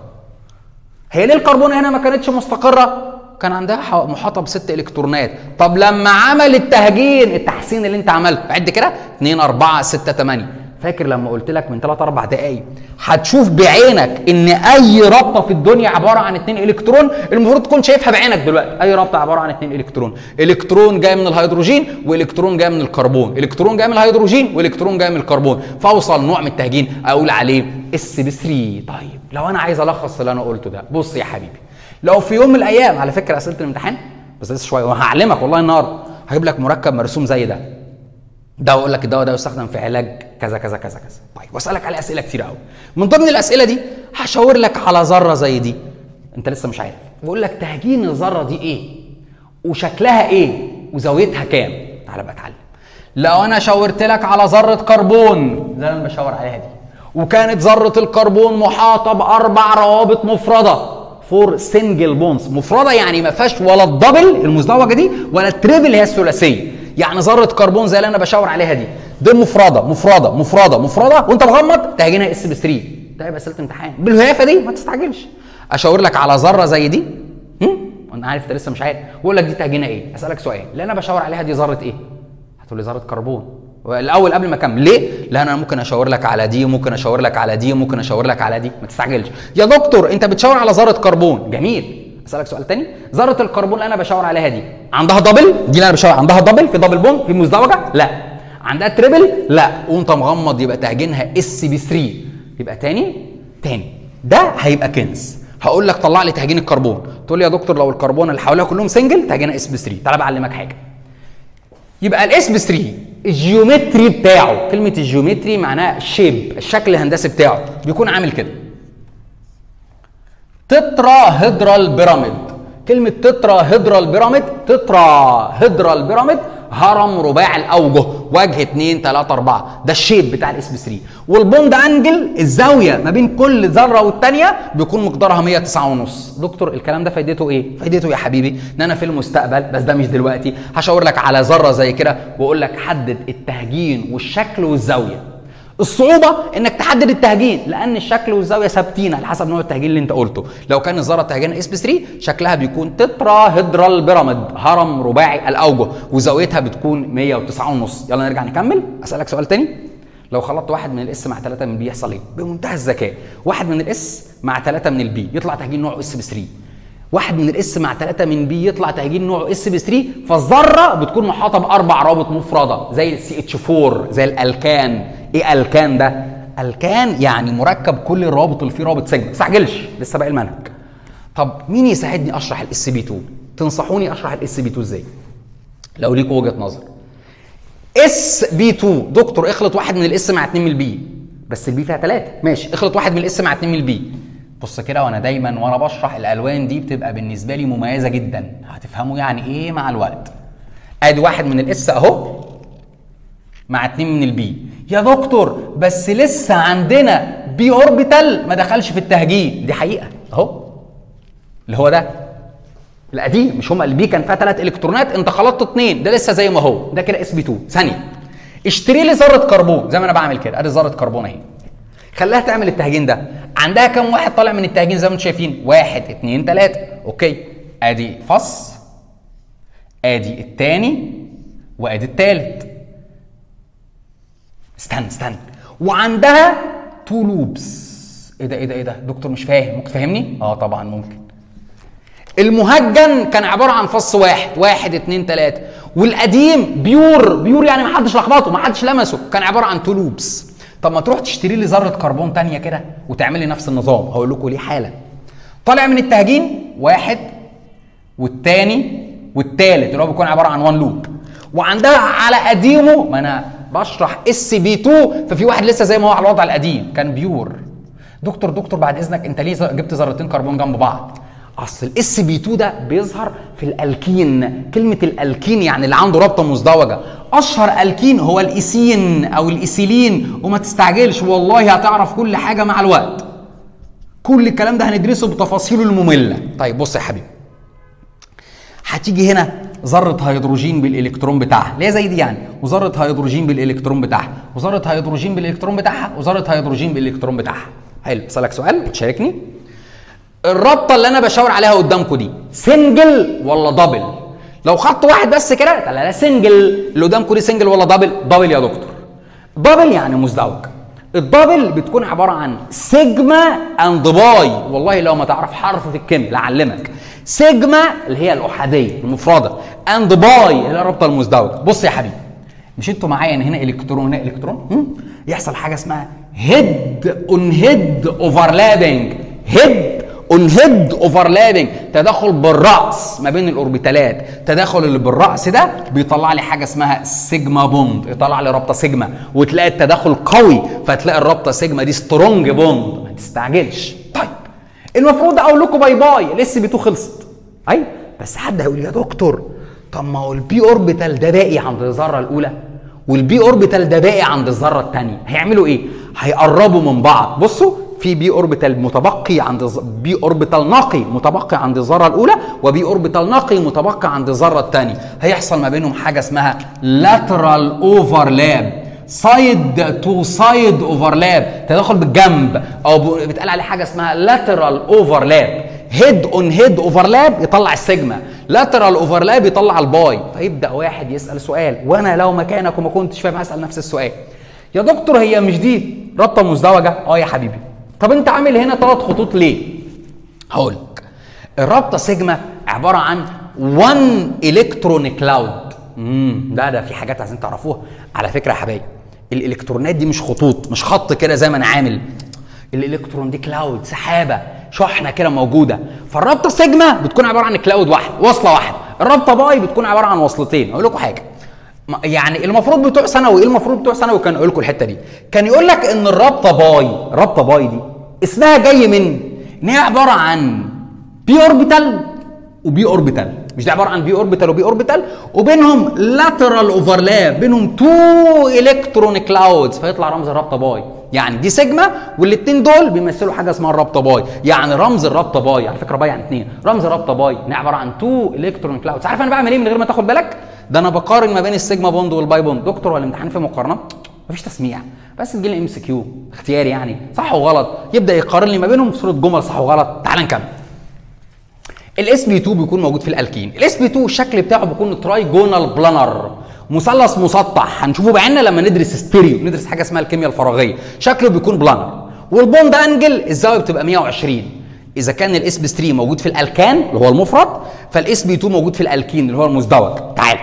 هي ليه الكربونه هنا ما كانتش مستقره كان عندها محاطه بست الكترونات طب لما عمل التهجين التحسين اللي انت عملته عد كده 2 4 6 8 فاكر لما قلت لك من 3 4 دقايق هتشوف بعينك ان اي رابطه في الدنيا عباره عن اتنين الكترون المفروض تكون شايفها بعينك دلوقتي اي رابطه عباره عن اتنين الكترون الكترون جاي من الهيدروجين والكترون جاي من الكربون الكترون جاي من الهيدروجين والكترون جاي من الكربون فاوصل نوع من التهجين اقول عليه اس ب 3 طيب لو انا عايز الخص اللي انا قلته ده بص يا حبيبي لو في يوم من الايام على فكره اسئله الامتحان بس لسه شويه وهعلمك والله النهارده هجيب لك مركب مرسوم زي ده ده واقول لك الدواء ده يستخدم في علاج كذا كذا كذا كذا طيب واسالك على اسئله كتير قوي من ضمن الاسئله دي هشاور لك على ذره زي دي انت لسه مش عارف بقول لك تهجين الذره دي ايه وشكلها ايه وزاويتها كام تعالى بقى اتعلم لو انا شاورت لك على ذره كربون زي اللي انا بشاور عليها دي وكانت ذره الكربون محاطه باربع روابط مفرده فور سنجل بونز مفرده يعني ما فيهاش ولا الدبل المزدوجه دي ولا التريبل هي الثلاثيه يعني ذره كربون زي اللي انا بشاور عليها دي دي مفرده مفرده مفرده مفرده وانت مغمض تهجينها اس ب 3 ده يبقى اسئله امتحان بالهيافه دي ما تستعجلش اشاور لك على ذره زي دي هم؟ وانا عارف انت لسه مش عارف واقول لك دي تهجينها ايه اسالك سؤال اللي انا بشاور عليها دي ذره ايه هتقول لي ذره كربون الاول قبل ما اكمل ليه لان انا ممكن اشاور لك على دي ممكن اشاور لك على دي ممكن اشاور لك على دي ما تستعجلش يا دكتور انت بتشاور على ذره كربون جميل اسالك سؤال تاني ذره الكربون اللي انا بشاور عليها دي عندها دبل دي اللي انا بشاور عندها دبل في دبل بوند في مزدوجه لا عندها تريبل لا وانت مغمض يبقى تهجينها اس بي 3 يبقى تاني تاني ده هيبقى كنز هقول لك طلع لي تهجين الكربون تقول لي يا دكتور لو الكربون اللي حواليها كلهم سنجل تهجينها اس بي 3 تعالى بعلمك حاجه يبقى الاس بي 3 الجيومتري بتاعه كلمه الجيومتري معناها الشيب الشكل الهندسي بتاعه بيكون عامل كده تترا هيدرال بيراميد كلمة تترا هيدرال بيراميد تترا هيدرال بيراميد هرم رباع الاوجه وجه 2 3 4 ده الشيب بتاع الاس بي 3 والبوند انجل الزاويه ما بين كل ذره والثانيه بيكون مقدارها 109 ونص دكتور الكلام ده فايدته ايه فايدته يا حبيبي ان انا في المستقبل بس ده مش دلوقتي هشاور لك على ذره زي كده واقول لك حدد التهجين والشكل والزاويه الصعوبه انك تحدد التهجين لان الشكل والزاويه ثابتين على حسب نوع التهجين اللي انت قلته لو كان الذره تهجينها اس بي 3 شكلها بيكون تترا هيدرال بيراميد هرم رباعي الاوجه وزاويتها بتكون 109 ونص يلا نرجع نكمل اسالك سؤال تاني لو خلطت واحد من الاس مع ثلاثه من البي يحصل ايه بمنتهى الذكاء واحد من الاس مع ثلاثه من البي يطلع تهجين نوعه اس بي 3 واحد من الاس مع ثلاثة من بي يطلع تهجين نوعه اس بي 3 فالذرة بتكون محاطة بأربع روابط مفردة زي السي اتش 4 زي الألكان ايه الكان ده؟ الكان يعني مركب كل الروابط اللي فيه رابط سجن ما تستعجلش لسه باقي المنهج طب مين يساعدني اشرح الاس بي 2 تنصحوني اشرح الاس بي 2 ازاي لو ليكوا وجهه نظر اس بي 2 دكتور اخلط واحد من الاس مع اتنين من البي بس البي فيها ثلاثه ماشي اخلط واحد من الاس مع اتنين من البي بص كده وانا دايما وانا بشرح الالوان دي بتبقى بالنسبه لي مميزه جدا هتفهموا يعني ايه مع الوقت ادي واحد من الاس اهو مع اتنين من البي يا دكتور بس لسه عندنا بي اوربيتال ما دخلش في التهجين دي حقيقه اهو اللي هو ده القديم مش هما البي كان فيها ثلاث الكترونات انت خلطت اثنين ده لسه زي ما هو ده كده اس بي 2 ثانيه اشتري لي ذره كربون زي ما انا بعمل كده ادي ذره كربون اهي خليها تعمل التهجين ده عندها كام واحد طالع من التهجين زي ما انتم شايفين واحد اثنين ثلاثه اوكي ادي فص ادي الثاني وادي الثالث استنى استنى وعندها تو لوبس ايه ده ايه ده ايه ده دكتور مش فاهم ممكن تفهمني اه طبعا ممكن المهجن كان عباره عن فص واحد واحد اتنين تلاته والقديم بيور بيور يعني ما حدش لخبطه ما حدش لمسه كان عباره عن تو لوبس طب ما تروح تشتري لي ذره كربون تانية كده وتعملي نفس النظام هقول لكم ليه حالا طالع من التهجين واحد والتاني والتالت اللي هو بيكون عباره عن وان لوب وعندها على قديمه ما انا بشرح اس بي 2 ففي واحد لسه زي ما هو على الوضع القديم كان بيور دكتور دكتور بعد اذنك انت ليه جبت ذرتين كربون جنب بعض اصل الاس بي 2 ده بيظهر في الالكين كلمه الالكين يعني اللي عنده رابطه مزدوجه اشهر الكين هو الايسين او الايثيلين وما تستعجلش والله هتعرف كل حاجه مع الوقت كل الكلام ده هندرسه بتفاصيله الممله طيب بص يا حبيبي هتيجي هنا ذره هيدروجين بالالكترون بتاعها اللي هي زي دي يعني وذره هيدروجين بالالكترون بتاعها وذره هيدروجين بالالكترون بتاعها وذره هيدروجين بالالكترون بتاعها حلو اسالك سؤال تشاركني الرابطه اللي انا بشاور عليها قدامكم دي سنجل ولا دبل لو خط واحد بس كده لا لا سنجل اللي قدامكم دي سنجل ولا دبل دبل يا دكتور دبل يعني مزدوج الدبل بتكون عباره عن سيجما اند باي والله لو ما تعرف حرف في الكيمياء لعلمك سيجما اللي هي الاحاديه المفرده اند باي اللي هي الرابطه المزدوجه بص يا حبيبي مش انتوا معايا ان هنا الكترون هنا الكترون هم؟ يحصل حاجه اسمها هيد اون هيد اوفرلابنج هيد اون هيد اوفرلابنج تداخل بالراس ما بين الاوربيتالات التداخل اللي بالراس ده بيطلع لي حاجه اسمها سيجما بوند يطلع لي رابطه سيجما وتلاقي التداخل قوي فتلاقي الرابطه سيجما دي سترونج بوند ما تستعجلش طيب المفروض اقول لكم باي باي الاس بي 2 خلصت ايوه بس حد هيقول يا دكتور طب ما هو البي اوربيتال ده باقي عند الذره الاولى والبي اوربيتال ده باقي عند الذره الثانيه هيعملوا ايه هيقربوا من بعض بصوا في بي اوربيتال متبقي عند الز... بي اوربيتال نقي متبقي عند الذره الاولى وبي اوربيتال نقي متبقي عند الذره الثانيه هيحصل ما بينهم حاجه اسمها lateral اوفرلاب سايد تو سايد اوفرلاب تداخل بالجنب او بيتقال عليه حاجه اسمها lateral اوفرلاب هيد اون هيد اوفرلاب يطلع السيجما لاترال اوفرلاب يطلع الباي فيبدا واحد يسال سؤال وانا لو مكانك وما كنتش فاهم اسال نفس السؤال يا دكتور هي مش دي رابطه مزدوجه اه يا حبيبي طب انت عامل هنا ثلاث خطوط ليه هقول لك الرابطه سيجما عباره عن 1 الكترون كلاود امم ده ده في حاجات عايزين تعرفوها على فكره يا حبايبي الالكترونات دي مش خطوط مش خط كده زي ما انا عامل الالكترون دي كلاود سحابه شحنه كده موجوده فالرابطه سيجما بتكون عباره عن كلاود واحد وصله واحده الرابطه باي بتكون عباره عن وصلتين اقول لكم حاجه يعني المفروض بتوع ثانوي ايه المفروض بتوع ثانوي كان يقول لكم الحته دي كان يقول لك ان الرابطه باي الرابطه باي دي اسمها جاي من ان هي عباره عن بي اوربيتال وبي اوربيتال مش دي عباره عن بي اوربيتال وبي اوربيتال وبينهم لاترال اوفرلاب بينهم تو الكترون كلاودز فيطلع رمز الرابطه باي يعني دي سيجما والاثنين دول بيمثلوا حاجه اسمها الرابطه باي يعني رمز الرابطه باي على فكره باي يعني اثنين رمز الرابطه باي ان عباره عن تو الكترون كلاودز عارف انا بعمل ايه من غير ما تاخد بالك ده انا بقارن ما بين السيجما بوند والباي بوند دكتور ولا امتحان في مقارنه مفيش تسميع بس تجي لي ام سي كيو اختياري يعني صح وغلط يبدا يقارن لي ما بينهم بصوره جمل صح وغلط تعال نكمل الاس بي 2 بيكون موجود في الالكين الاس بي 2 الشكل بتاعه بيكون ترايجونال بلانر مثلث مسطح هنشوفه بعيننا لما ندرس ستيريو ندرس حاجه اسمها الكيمياء الفراغيه شكله بيكون بلانر والبوند انجل الزاويه بتبقى 120 اذا كان الاس بي 3 موجود في الالكان اللي هو المفرد فالاس بي 2 موجود في الالكين اللي هو المزدوج تعال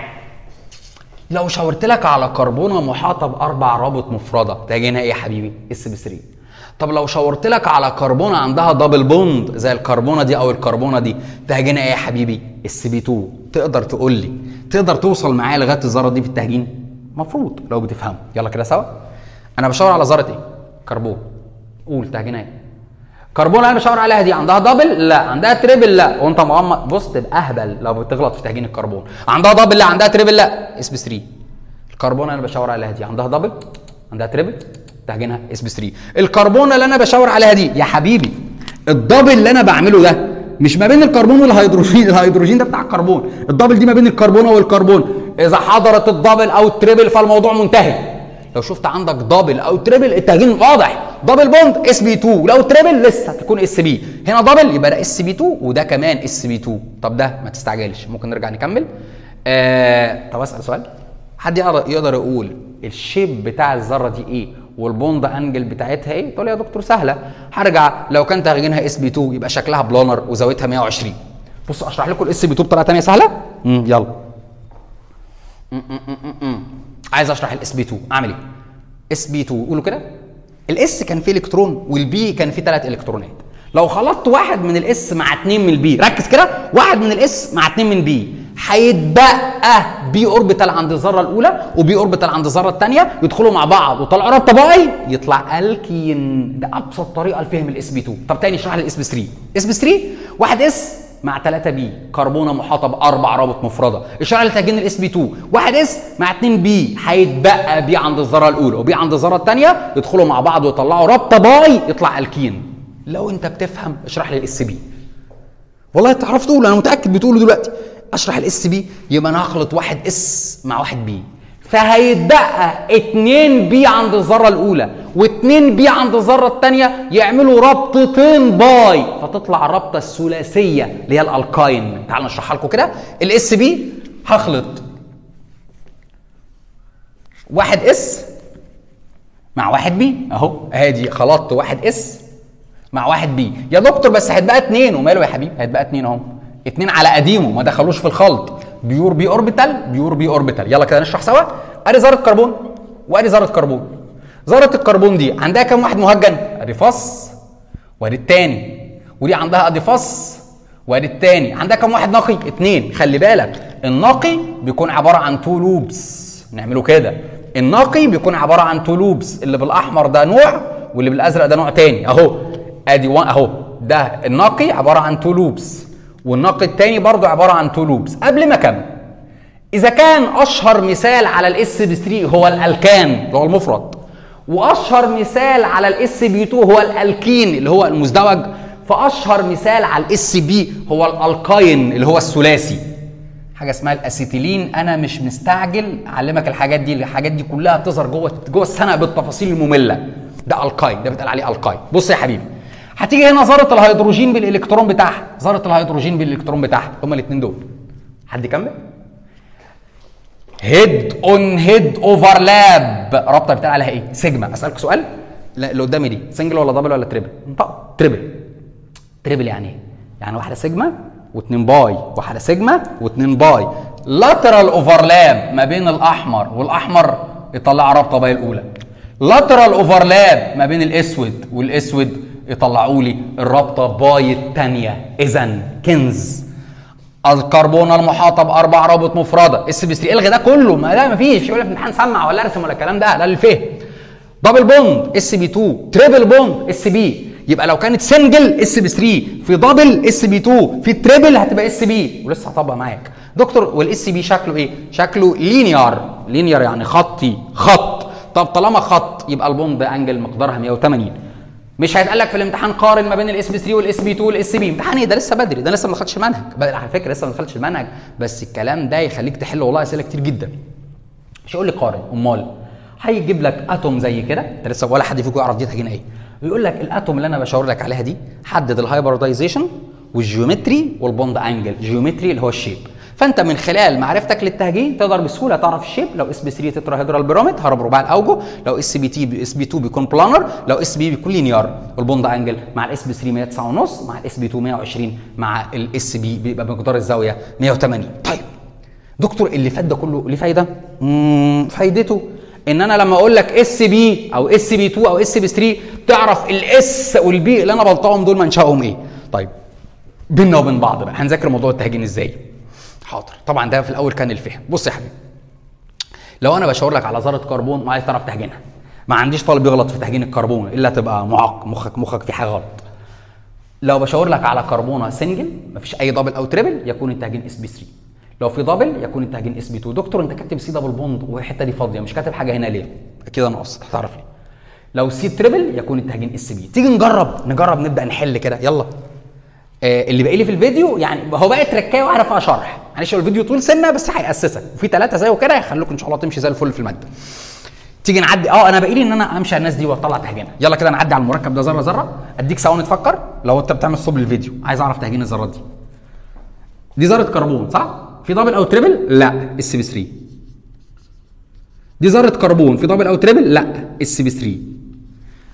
لو شاورت لك على كربونه محاطه باربع رابط مفرده تلاقينا ايه يا حبيبي اس بي 3 طب لو شاورت لك على كربونه عندها دبل بوند زي الكربونه دي او الكربونه دي تهجينها ايه يا حبيبي اس بي 2 تقدر تقول لي تقدر توصل معايا لغايه الذره دي في التهجين مفروض لو بتفهم يلا كده سوا انا بشاور على ذره ايه كربون قول تهجينها ايه كربون انا بشاور عليها دي عندها دبل لا عندها تريبل لا وانت مغمض بص تبقى اهبل لو بتغلط في تهجين الكربون عندها دبل لا عندها تريبل لا اس بي 3 الكربون انا بشاور عليها دي عندها دبل عندها تريبل تهجينها اس بي 3 الكربونه اللي انا بشاور عليها دي يا حبيبي الدبل اللي انا بعمله ده مش ما بين الكربون والهيدروجين الهيدروجين ده بتاع الكربون الدبل دي ما بين الكربونه والكربون اذا حضرت الدبل او التريبل فالموضوع منتهي لو شفت عندك دبل او تريبل التهجين واضح دبل بوند اس بي 2 لو تريبل لسه تكون اس بي هنا دبل يبقى ده اس بي 2 وده كمان اس بي 2 طب ده ما تستعجلش ممكن نرجع نكمل آه طب اسال سؤال حد يقدر يقدر يقول الشيب بتاع الذره دي ايه والبوند انجل بتاعتها ايه تقول لي يا دكتور سهله هرجع لو كان تخزينها اس بي 2 يبقى شكلها بلانر وزاويتها 120 بصوا اشرح لكم الاس بي 2 بطريقه ثانيه سهله امم يلا م- م- م- م- م. عايز اشرح الاس بي 2 اعمل ايه اس بي 2 قولوا كده الاس كان فيه الكترون والبي كان فيه ثلاث الكترونات لو خلطت واحد من الاس مع اتنين من البي ركز كده واحد من الاس مع اتنين من بي هيتبقى بي اوربيتال عند الذره الاولى وبي اوربيتال عند الذره الثانيه يدخلوا مع بعض وطلعوا رابطه باي يطلع الكين ده ابسط طريقه لفهم الاس بي 2 طب تاني اشرح لي الاس بي 3 اس بي 3 واحد اس مع 3 بي كربونه محاطه باربع رابط مفرده اشاره لتهجين الاس بي 2 واحد اس مع 2 بي هيتبقى بي عند الذره الاولى وبي عند الذره الثانيه يدخلوا مع بعض ويطلعوا رابطه باي يطلع الكين لو انت بتفهم اشرح لي الاس بي والله تعرف تقول انا متاكد بتقوله دلوقتي اشرح الاس بي يبقى انا هخلط واحد اس مع واحد بي فهيتبقى اتنين بي عند الذره الاولى واتنين بي عند الذره الثانيه يعملوا ربطتين باي فتطلع الرابطه الثلاثيه اللي هي الالكاين تعالوا نشرحها لكم كده الاس بي هخلط واحد اس مع واحد بي اهو ادي خلطت واحد اس مع واحد بي يا دكتور بس هيتبقى اتنين وماله يا حبيبي هيتبقى اتنين اهو اتنين على قديمه ما دخلوش في الخلط بيور بي اوربيتال بيور بي اوربيتال يلا كده نشرح سوا ادي ذره كربون وادي ذره كربون ذره الكربون دي عندها كام واحد مهجن ادي فص وادي التاني ودي عندها ادي فص وادي التاني عندها كام واحد نقي اتنين خلي بالك النقي بيكون عباره عن تو لوبس نعمله كده النقي بيكون عباره عن تو لوبس اللي بالاحمر ده نوع واللي بالازرق ده نوع تاني اهو ادي وان اهو ده النقي عباره عن تو لوبس والنقي التاني برضو عباره عن تو لوبس قبل ما اكمل اذا كان اشهر مثال على الاس بي 3 هو الالكان اللي هو المفرد واشهر مثال على الاس بي 2 هو الالكين اللي هو المزدوج فاشهر مثال على الاس بي هو الالكاين اللي هو الثلاثي حاجه اسمها الاسيتيلين انا مش مستعجل اعلمك الحاجات دي الحاجات دي كلها بتظهر جوه جوه السنه بالتفاصيل الممله ده الكاين ده بيتقال عليه الكاين بص يا حبيبي هتيجي هنا ذره الهيدروجين بالالكترون بتاعها ذره الهيدروجين بالالكترون بتاعها هما الاثنين دول حد يكمل هيد اون هيد اوفرلاب رابطه بتاع عليها ايه سيجما اسالك سؤال لا اللي قدامي دي سنجل ولا دبل ولا تريبل طب تريبل تريبل يعني ايه يعني واحده سيجما واثنين باي واحده سيجما واثنين باي لاترال اوفرلاب ما بين الاحمر والاحمر يطلع رابطه باي الاولى لاترال اوفرلاب ما بين الاسود والاسود يطلعوا لي الرابطه باي الثانيه اذا كنز الكربونه المحاطه باربع روابط مفرده اس بي 3 الغي ده كله ما ده ما فيش يقول لك امتحان سمع ولا ارسم ولا الكلام ده ده اللي فهم دبل بوند اس بي 2 تريبل بوند اس بي يبقى لو كانت سنجل اس بي 3 في دبل اس بي 2 في تريبل هتبقى اس بي ولسه هطبق معاك دكتور والاس بي شكله ايه شكله لينيار لينيار يعني خطي خط طب طالما خط يبقى البوند انجل مقدارها 180 مش هيتقال لك في الامتحان قارن ما بين الاس بي 3 والاس بي 2 والاس بي امتحان ايه ده لسه بدري ده لسه ما دخلش المنهج على فكره لسه ما دخلش المنهج بس الكلام ده يخليك تحل والله اسئله كتير جدا مش هيقول لي قارن امال هيجيب لك اتوم زي كده انت لسه ولا حد فيكم يعرف دي تهجينها ايه ويقول لك الاتوم اللي انا بشاور لك عليها دي حدد الهايبردايزيشن والجيومتري والبوند انجل جيومتري اللي هو الشيب فانت من خلال معرفتك للتهجين تقدر بسهوله تعرف الشيب لو اس بي 3 تتراهيدرال بيراميد هرب رباع الاوجه لو اس بي تي اس بي 2 بيكون بلانر لو اس بي بيكون لينيار والبوند انجل مع الاس بي 3 109 ونص مع الاس بي 2 120 مع الاس بي بيبقى مقدار الزاويه 180 طيب دكتور اللي فات ده كله ليه فايده؟ امم فايدته ان انا لما اقول لك اس بي او اس بي 2 او اس بي 3 تعرف الاس والبي اللي انا بلطقهم دول منشأهم ايه طيب بينا وبين بعض بقى هنذاكر موضوع التهجين ازاي حاضر طبعا ده في الاول كان الفهم بص يا حبيبي لو انا بشاور لك على ذره كربون وعايز تعرف تهجينها ما عنديش طالب يغلط في تهجين الكربون الا تبقى معاق مخك مخك في حاجه غلط لو بشاور لك على كربونه سنجل مفيش اي دبل او تريبل يكون التهجين اس بي 3 لو في دبل يكون التهجين اس بي 2 دكتور انت كاتب سي دبل بوند والحته دي فاضيه مش كاتب حاجه هنا ليه اكيد انا قصدت هتعرف ليه لو سي تريبل يكون التهجين اس بي تيجي نجرب نجرب نبدا نحل كده يلا آه اللي باقي لي في الفيديو يعني هو بقى تركايه واحده فيها شرح معلش هو الفيديو طول سنه بس هيأسسك وفي ثلاثه زيه كده هيخلوك ان شاء الله تمشي زي الفل في الماده تيجي نعدي اه انا باقي لي ان انا امشي على الناس دي واطلع تهجينها يلا كده نعدي على المركب ده ذره ذره اديك ثواني تفكر لو انت بتعمل صوب للفيديو عايز اعرف تهجين الذرات دي دي ذره كربون صح في دبل او تريبل لا اس بي 3 دي ذره كربون في دبل او تريبل لا اس بي 3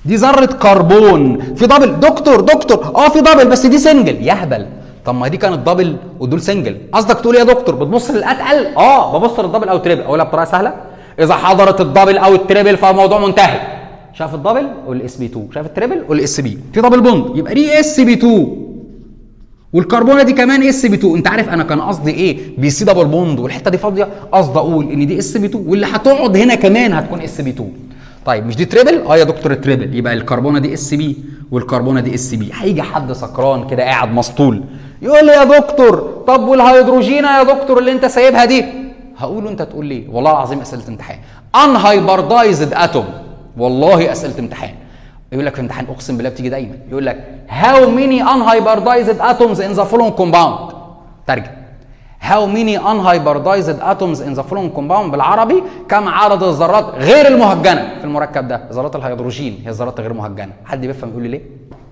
دي ذره كربون في دبل دكتور دكتور اه في دبل بس دي سنجل يهبل طب ما دي كانت دبل ودول سنجل قصدك تقول إيه يا دكتور بتبص للاتقل اه ببص للدبل او تريبل اقولها بطريقه سهله اذا حضرت الدبل او التريبل فالموضوع منتهي شاف الدبل قول اس بي 2 شاف التريبل قول اس بي في دبل بوند يبقى دي اس بي 2 والكربونه دي كمان اس بي 2 انت عارف انا كان قصدي ايه بي سي دبل بوند والحته دي فاضيه قصدي اقول ان دي اس بي 2 واللي هتقعد هنا كمان هتكون اس بي 2 طيب مش دي تريبل اه يا دكتور تريبل يبقى الكربونه دي اس بي والكربونه دي اس بي هيجي حد سكران كده قاعد مسطول يقول لي يا دكتور طب والهيدروجينا يا دكتور اللي انت سايبها دي هقول له انت تقول ليه والله العظيم اسئله امتحان انهايبردايزد اتوم والله اسئله امتحان يقول لك في امتحان اقسم بالله بتيجي دايما يقول لك هاو ميني unhybridized atoms in the following compound ترجم هاو ميني unhybridized atoms in the following compound بالعربي كم عدد الذرات غير المهجنه في المركب ده ذرات الهيدروجين هي الذرات غير مهجنه حد بيفهم يقول لي ليه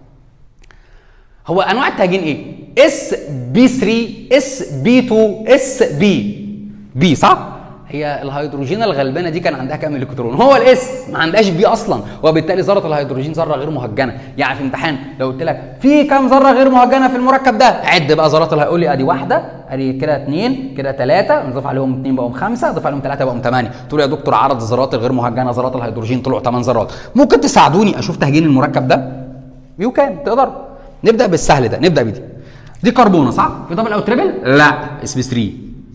هو انواع التهجين ايه اس بي 3 اس بي 2 اس بي بي صح هي الهيدروجين الغلبانه دي كان عندها كام الكترون هو الاس ما عندهاش بي اصلا وبالتالي ذره الهيدروجين ذره غير مهجنه يعني في امتحان لو قلت لك في كام ذره غير مهجنه في المركب ده عد بقى ذرات اللي هيقول لي ادي واحده ادي كده اثنين كده ثلاثه نضيف عليهم اثنين بقوا خمسه نضيف عليهم ثلاثه بقوا ثمانيه تقول يا دكتور عدد الذرات الغير مهجنه ذرات الهيدروجين طلعوا ثمان ذرات ممكن تساعدوني اشوف تهجين المركب ده يو كان تقدر نبدا بالسهل ده نبدا بدي دي كربونه صح في دبل او تريبل لا اس بي 3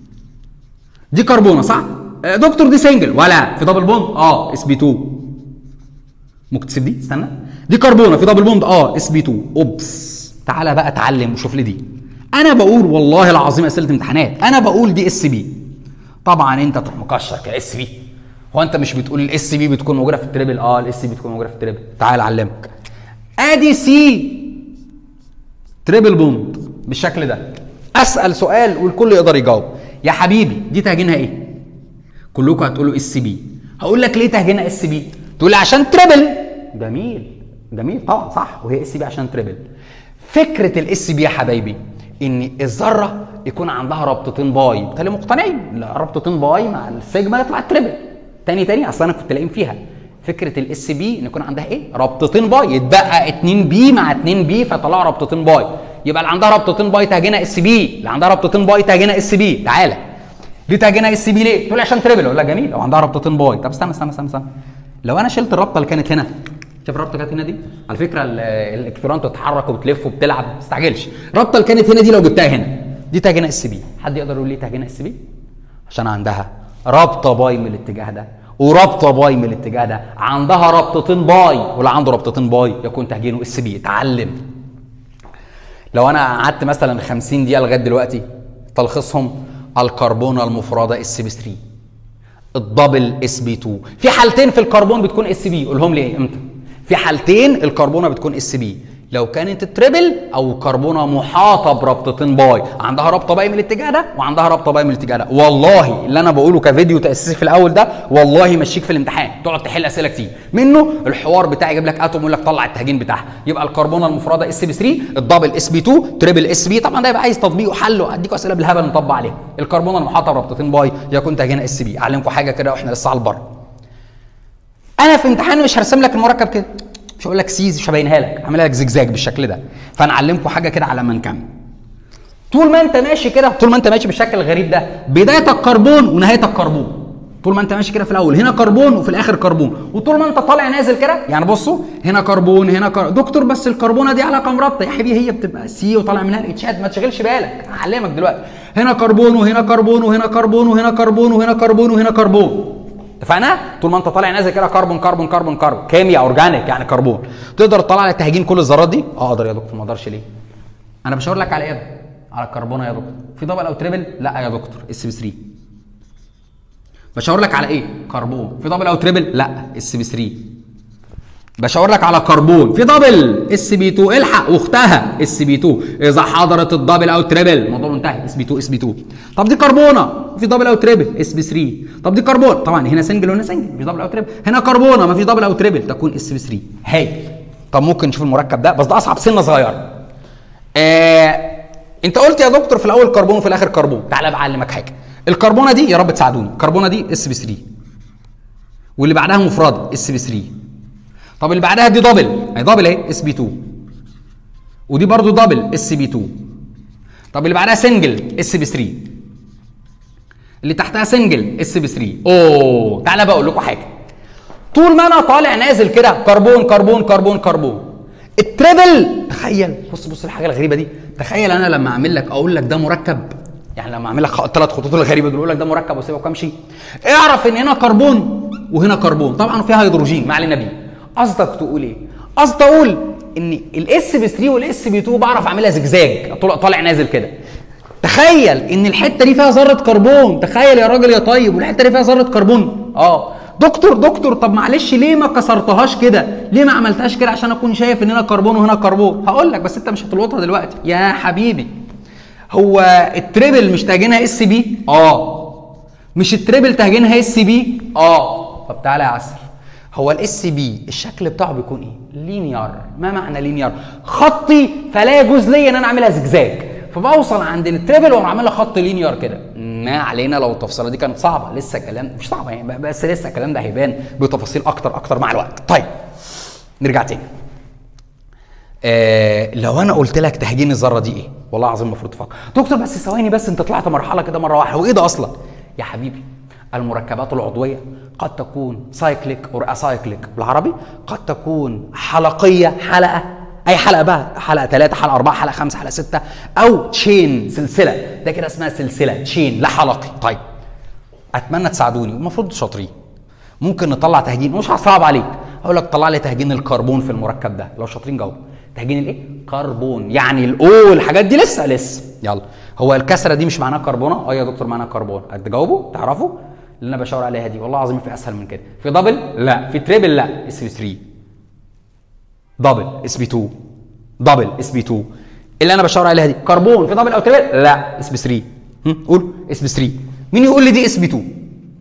دي كربونه صح آه، دكتور دي سنجل ولا في دبل بوند اه اس بي 2 ممكن تسيب دي استنى دي كربونه في دبل بوند اه اس بي 2 اوبس تعالى بقى اتعلم وشوف لي دي انا بقول والله العظيم اسئله امتحانات انا بقول دي اس بي طبعا انت تروح مكشر كاس بي هو انت مش بتقول الاس بي بتكون موجوده في التريبل اه الاس بي بتكون موجوده في التريبل تعال اعلمك ادي سي تريبل بوند بالشكل ده اسال سؤال والكل يقدر يجاوب يا حبيبي دي تهجينها ايه كلكم هتقولوا اس بي هقول لك ليه تهجينها اس بي تقول لي عشان تريبل جميل جميل طبعا صح وهي اس بي عشان تريبل فكره الاس بي يا حبايبي ان الذره يكون عندها ربطتين باي بالتالي مقتنعين لا ربطتين باي مع السيجما يطلع تريبل تاني تاني اصل انا كنت لاقيين فيها فكره الاس بي ان يكون عندها ايه ربطتين باي يتبقى 2 بي مع 2 بي فطلعوا ربطتين باي يبقى اللي عندها ربطتين باي تهجينها اس بي اللي عندها ربطتين باي تهجينها اس بي تعالى ليه تهجينها اس بي ليه؟ تقول لي عشان تريبل اقول لك جميل لو عندها ربطتين باي طب استنى استنى استنى استنى لو انا شلت الربطه اللي كانت هنا شايف الربطه اللي كانت هنا دي؟ على فكره ال- الالكترون تتحرك وبتلف وبتلعب ما تستعجلش الربطه اللي كانت هنا دي لو جبتها هنا دي تهجينها اس بي حد يقدر يقول ليه تهجينها اس بي؟ عشان عندها رابطه باي من الاتجاه ده ورابطه باي من الاتجاه ده عندها ربطتين باي واللي عنده ربطتين باي يكون تهجينه اس بي اتعلم لو انا قعدت مثلا 50 دقيقه لغايه دلوقتي تلخيصهم الكربونه المفرده اس بي 3 الدبل اس بي 2 في حالتين في الكربون بتكون اس بي قولهم لي امتى في حالتين الكربونه بتكون اس بي لو كانت التريبل او كربونه محاطه بربطتين باي عندها رابطه باي من الاتجاه ده وعندها رابطه باي من الاتجاه ده والله اللي انا بقوله كفيديو تاسيسي في الاول ده والله يمشيك في الامتحان تقعد تحل اسئله كتير منه الحوار بتاعي يجيب لك اتوم يقول لك طلع التهجين بتاعها يبقى الكربونه المفرده اس بي 3 الدبل اس بي 2 تريبل اس بي طبعا ده يبقى عايز تطبيق وحل واديكم اسئله بالهبل نطبق عليها الكربونه المحاطه بربطتين باي يكون تهجينها اس بي اعلمكم حاجه كده واحنا لسه على البر انا في امتحان مش هرسم لك المركب كده مش هقول لك سيز مش هبينها لك هعملها لك زجزاج بالشكل ده فانا اعلمكم حاجه كده على ما نكمل طول ما انت ماشي كده طول ما انت ماشي بالشكل الغريب ده بدايتك كربون ونهايتك كربون طول ما انت ماشي كده في الاول هنا كربون وفي الاخر كربون وطول ما انت طالع نازل كده يعني بصوا هنا كربون هنا كر... دكتور بس الكربونه دي علاقه مرابطه يا حبيبي هي بتبقى سي وطالع منها الاتشات ما تشغلش بالك هعلمك دلوقتي هنا كربون وهنا كربون وهنا كربون وهنا كربون وهنا كربون وهنا كربون اتفقنا؟ طول ما انت طالع نازل كده كربون كربون كربون كربون كيمياء اورجانيك يعني كربون تقدر تطلع على تهجين كل الذرات دي؟ اه اقدر يا دكتور ما اقدرش ليه؟ انا بشاور لك على ايه؟ على الكربونه يا دكتور في دبل او تريبل؟ لا يا دكتور اس بي 3 بشاور لك على ايه؟ كربون في دبل او تريبل؟ لا اس بي 3 بشاور لك على كربون في دبل اس بي 2 الحق واختها اس بي 2 اذا حضرت الدبل او تريبل الموضوع منتهي اس بي 2 اس بي 2 طب دي كربونه في دبل او تريبل اس بي 3 طب دي كربون طبعا هنا سنجل وهنا سنجل مفيش دبل او تريبل هنا كربونه ما فيش دبل او تريبل تكون اس بي 3 هايل طب ممكن نشوف المركب ده بس ده اصعب سنه صغيره آه انت قلت يا دكتور في الاول كربون وفي الاخر كربون تعالى بعلمك حاجه الكربونه دي يا رب تساعدوني الكربونه دي اس بي 3 واللي بعدها مفرده اس بي 3 طب اللي بعدها دي دبل هي دبل اهي اس بي 2 ودي برضو دبل اس بي 2 طب اللي بعدها سنجل اس بي 3 اللي تحتها سنجل اس بي 3 اوه تعالى بقى اقول لكم حاجه طول ما انا طالع نازل كده كربون كربون كربون كربون التريبل تخيل بص بص الحاجه الغريبه دي تخيل انا لما اعمل لك اقول لك ده مركب يعني لما اعمل لك الثلاث خطوط الغريبه دول اقول لك ده مركب واسيبك وامشي اعرف ان هنا كربون وهنا كربون طبعا فيها هيدروجين ما علينا بيه قصدك تقول ايه قصدي اقول ان الاس بي 3 والاس بي 2 بعرف اعملها زجزاج طالع نازل كده تخيل ان الحته دي فيها ذره كربون تخيل يا راجل يا طيب والحته دي فيها ذره كربون اه دكتور دكتور طب معلش ليه ما كسرتهاش كده ليه ما عملتهاش كده عشان اكون شايف ان هنا كربون وهنا كربون هقول لك بس انت مش هتلقطها دلوقتي يا حبيبي هو التريبل مش تهجينها اس بي اه مش التريبل تهجينها اس بي اه طب تعالى يا عسل هو الاس بي الشكل بتاعه بيكون ايه لينير ما معنى لينير خطي فلا يجوز لي ان انا اعملها زجزاج فبوصل عند التريبل واقوم عاملها خط لينير كده ما علينا لو التفصيله دي كانت صعبه لسه الكلام مش صعبه يعني بس لسه الكلام ده هيبان بتفاصيل اكتر اكتر مع الوقت طيب نرجع تاني آه لو انا قلت لك تهجين الذره دي ايه والله العظيم المفروض تفكر دكتور بس ثواني بس انت طلعت مرحله كده مره واحده وايه ده اصلا يا حبيبي المركبات العضويه قد تكون سايكليك اور اسايكليك بالعربي قد تكون حلقيه حلقه اي حلقه بقى حلقه ثلاثه حلقه اربعه حلقه خمسه حلقه سته او تشين سلسله ده كده اسمها سلسله تشين لا حلقي طيب اتمنى تساعدوني المفروض شاطرين ممكن نطلع تهجين مش هصعب عليك اقول لك طلع لي تهجين الكربون في المركب ده لو شاطرين جاوب تهجين الايه كربون يعني الاو الحاجات دي لسه لسه يلا هو الكسره دي مش معناها كربونه اه يا دكتور معناها كربون تجاوبوا تعرفوا اللي انا بشاور عليها دي والله العظيم في اسهل من كده في دبل لا في تريبل لا اس بي 3 دبل اس بي 2 دبل اس بي 2 اللي انا بشاور عليها دي كربون في دبل او تريبل لا اس بي 3 قول اس بي 3 مين يقول لي دي اس بي 2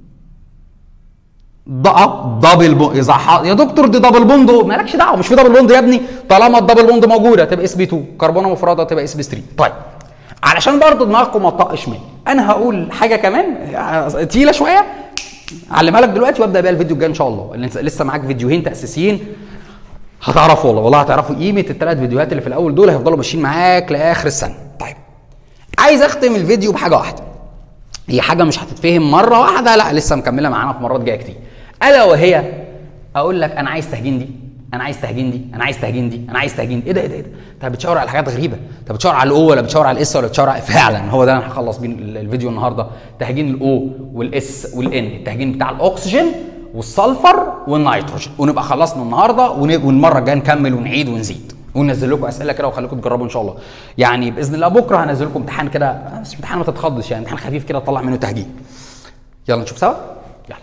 ضاء دبل بوند يا دكتور دي دبل بوند مالكش دعوه مش في دبل بوند يا ابني طالما الدبل بوند موجوده تبقى اس بي 2 كربونه مفرده تبقى اس بي 3 طيب علشان برضه دماغكم ما تطقش مني انا هقول حاجه كمان تقيله شويه اعلمها لك دلوقتي وابدا بيها الفيديو الجاي ان شاء الله اللي لسه معاك فيديوهين تاسيسيين هتعرفوا والله والله هتعرفوا قيمه الثلاث فيديوهات اللي في الاول دول هيفضلوا ماشيين معاك لاخر السنه طيب عايز اختم الفيديو بحاجه واحده هي حاجه مش هتتفهم مره واحده لا لسه مكمله معانا في مرات جايه كتير الا وهي اقول لك انا عايز تهجين دي انا عايز تهجين دي انا عايز تهجين دي انا عايز تهجين ايه ده ايه ده ايه ده انت بتشاور على حاجات غريبه انت بتشاور على الاو ولا بتشاور على الاس ولا بتشاور على فعلا هو ده انا هخلص بيه الفيديو النهارده تهجين الاو والاس والان التهجين بتاع الاكسجين والسلفر والنيتروجين ونبقى خلصنا النهارده والمره الجايه نكمل ونعيد ونزيد وننزل لكم اسئله كده وخليكم تجربوا ان شاء الله يعني باذن الله بكره هنزل لكم امتحان كده بس امتحان ما تتخضش يعني امتحان خفيف كده تطلع منه تهجين يلا نشوف سوا يلا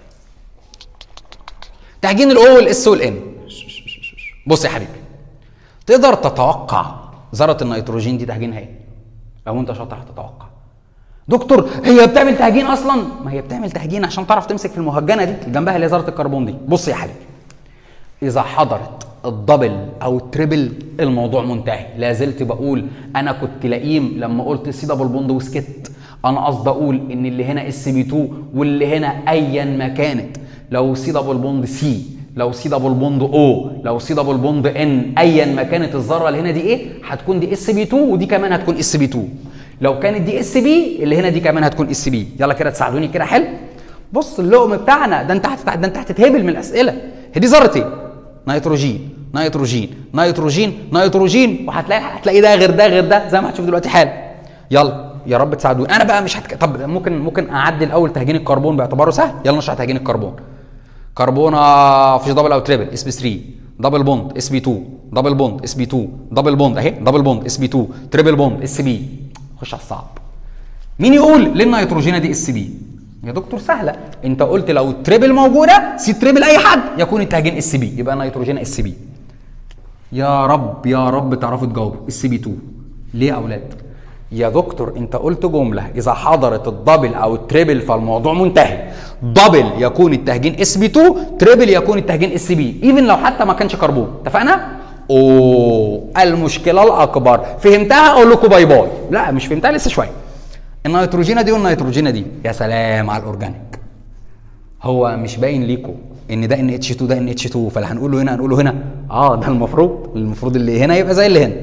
تهجين الاو والاس والان بص يا حبيبي تقدر تتوقع ذره النيتروجين دي تهجينها ايه لو انت شاطر هتتوقع دكتور هي بتعمل تهجين اصلا ما هي بتعمل تهجين عشان تعرف تمسك في المهجنه دي جنبها اللي هي ذره الكربون دي بص يا حبيبي اذا حضرت الدبل او التريبل الموضوع منتهي لا زلت بقول انا كنت لئيم لما قلت سي دبل بوند وسكت انا قصدي اقول ان اللي هنا اس بي 2 واللي هنا ايا ما كانت لو سي دبل بوند سي لو سي دبل بوند او لو سي دبل بوند ان ايا ما كانت الذره اللي هنا دي ايه هتكون دي اس بي 2 ودي كمان هتكون اس بي 2 لو كانت دي اس بي اللي هنا دي كمان هتكون اس بي يلا كده تساعدوني كده حلو بص اللقم بتاعنا ده انت هتتع... ده انت هتتهبل من الاسئله هي دي ذره ايه نيتروجين نيتروجين نيتروجين نيتروجين وهتلاقي هتلاقي ده غير ده غير ده زي ما هتشوف دلوقتي حالا يلا يا رب تساعدوني انا بقى مش هتك... طب ممكن ممكن اعدي الاول تهجين الكربون باعتباره سهل يلا نشرح تهجين الكربون كربونه فيش دبل او تريبل اس بي 3 دبل بوند اس بي 2 دبل بوند اس بي 2 دبل بوند اهي دبل بوند اس بي 2 تريبل بوند اس بي خش على الصعب مين يقول ليه النيتروجينه دي اس بي يا دكتور سهله انت قلت لو التريبل موجوده سي تريبل اي حد يكون التهجين اس بي يبقى نيتروجين اس بي يا رب يا رب تعرفوا تجاوبوا اس بي 2 ليه يا اولاد يا دكتور انت قلت جمله اذا حضرت الدبل او التريبل فالموضوع منتهي دبل يكون التهجين اس بي 2 تريبل يكون التهجين اس بي ايفن لو حتى ما كانش كربون اتفقنا اوه المشكله الاكبر فهمتها اقول لكم باي باي لا مش فهمتها لسه شويه النيتروجينه دي والنيتروجينه دي يا سلام على الاورجانيك هو مش باين ليكم ان ده ان اتش 2 ده ان اتش 2 فاللي هنقوله هنا هنقوله هنا اه ده المفروض المفروض اللي هنا يبقى زي اللي هنا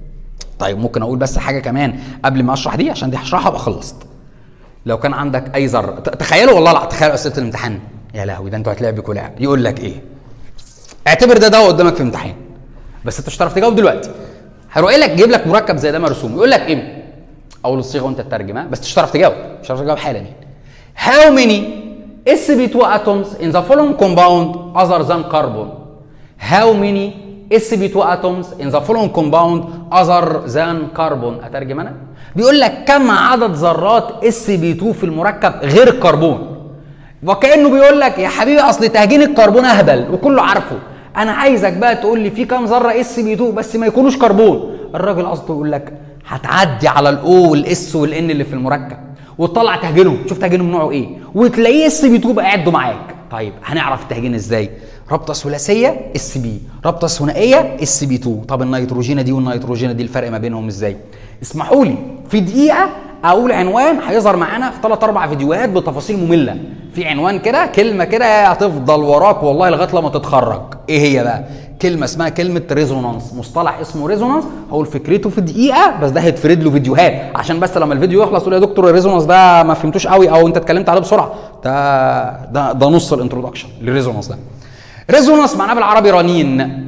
طيب ممكن اقول بس حاجه كمان قبل ما اشرح دي عشان دي هشرحها ابقى خلصت لو كان عندك اي ذره ت- تخيلوا والله لا تخيلوا اسئله الامتحان يا لهوي ده انتوا هتلاقي بيكوا لعب يقول لك ايه اعتبر ده ده قدامك في امتحان بس انت مش هتعرف تجاوب دلوقتي هيروح قايل لك جيب لك مركب زي ده مرسوم يقول لك ايه اول الصيغه وانت تترجم ها بس مش هتعرف تجاوب مش هتعرف تجاوب حالا يعني how many sp2 atoms in the following compound other than carbon how many sp2 atoms in the following compound other than carbon اترجم انا بيقول لك كم عدد ذرات sp2 في المركب غير الكربون وكانه بيقول لك يا حبيبي اصل تهجين الكربون اهبل وكله عارفه انا عايزك بقى تقول لي في كام ذره اس بي 2 بس ما يكونوش كربون الراجل قصده يقول لك هتعدي على الاو والاس والان اللي في المركب وتطلع تهجينهم تشوف تهجينهم نوعه ايه وتلاقيه اس بي 2 بقى عده معاك طيب هنعرف التهجين ازاي رابطه ثلاثيه اس بي رابطه ثنائيه اس بي 2 طب النيتروجينه دي والنيتروجينه دي الفرق ما بينهم ازاي اسمحوا لي في دقيقه اقول عنوان هيظهر معانا في ثلاث اربع فيديوهات بتفاصيل ممله في عنوان كده كلمه كده هتفضل وراك والله لغايه لما تتخرج ايه هي بقى كلمه اسمها كلمه ريزونانس مصطلح اسمه ريزونانس هقول فكرته في دقيقه بس ده هيتفرد له فيديوهات عشان بس لما الفيديو يخلص تقول يا دكتور الريزونانس ده ما فهمتوش قوي او انت اتكلمت عليه بسرعه ده ده ده نص الانترودكشن للريزونانس ده ريزونانس معناه بالعربي رنين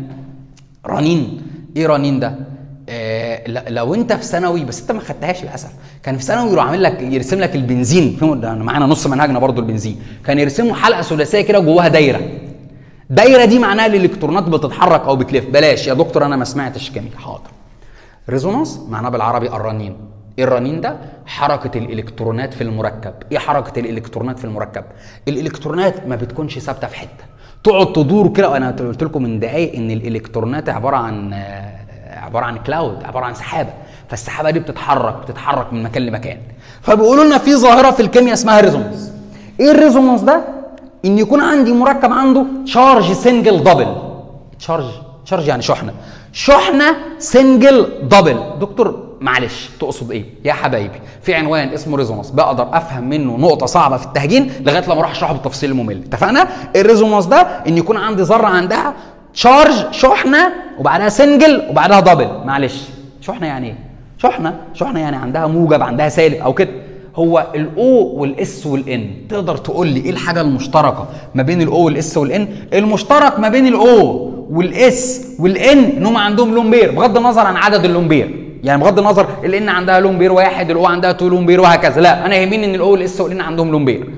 رنين ايه رنين ده آه ل- لو انت في ثانوي بس انت ما خدتهاش للاسف كان في ثانوي يروح عامل لك يرسم لك البنزين فين ده أنا معانا نص منهجنا برضو البنزين كان يرسموا حلقه ثلاثيه كده جواها دايره دايره دي معناها الالكترونات بتتحرك او بتلف بلاش يا دكتور انا ما سمعتش كيمياء حاضر ريزونانس معناه بالعربي الرنين ايه الرنين ده حركه الالكترونات في المركب ايه حركه الالكترونات في المركب الالكترونات ما بتكونش ثابته في حته تقعد تدور كده وانا قلت لكم من دقايق ان الالكترونات عباره عن آه، عباره عن كلاود عباره عن سحابه فالسحابه دي بتتحرك بتتحرك من مكان لمكان فبيقولوا لنا في ظاهره في الكيمياء اسمها ريزونانس ايه الريزونانس ده ان يكون عندي مركب عنده تشارج سنجل دبل تشارج تشارج يعني شحنه شحنه سنجل دبل دكتور معلش تقصد ايه يا حبايبي في عنوان اسمه ريزونانس بقدر افهم منه نقطه صعبه في التهجين لغايه لما اروح اشرحه بالتفصيل الممل اتفقنا الريزونانس ده ان يكون عندي ذره عندها تشارج شحنه وبعدها سنجل وبعدها دبل معلش شحنه يعني ايه شحنه شحنه يعني عندها موجب عندها سالب او كده هو الاو والاس والان تقدر تقول لي ايه الحاجه المشتركه ما بين الاو والاس والان المشترك ما بين الاو والاس والان ان هم عندهم لون بير بغض النظر عن عدد اللون بير يعني بغض النظر الان عندها لون بير واحد الاو عندها تو لون بير وهكذا لا انا يهمني ان الاو والاس والان عندهم لون بير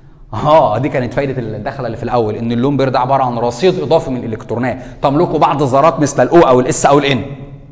اه دي كانت فايده الدخله اللي في الاول ان اللون بير ده عباره عن رصيد اضافي من الالكترونات تملكه بعض الذرات مثل الاو او الاس او الان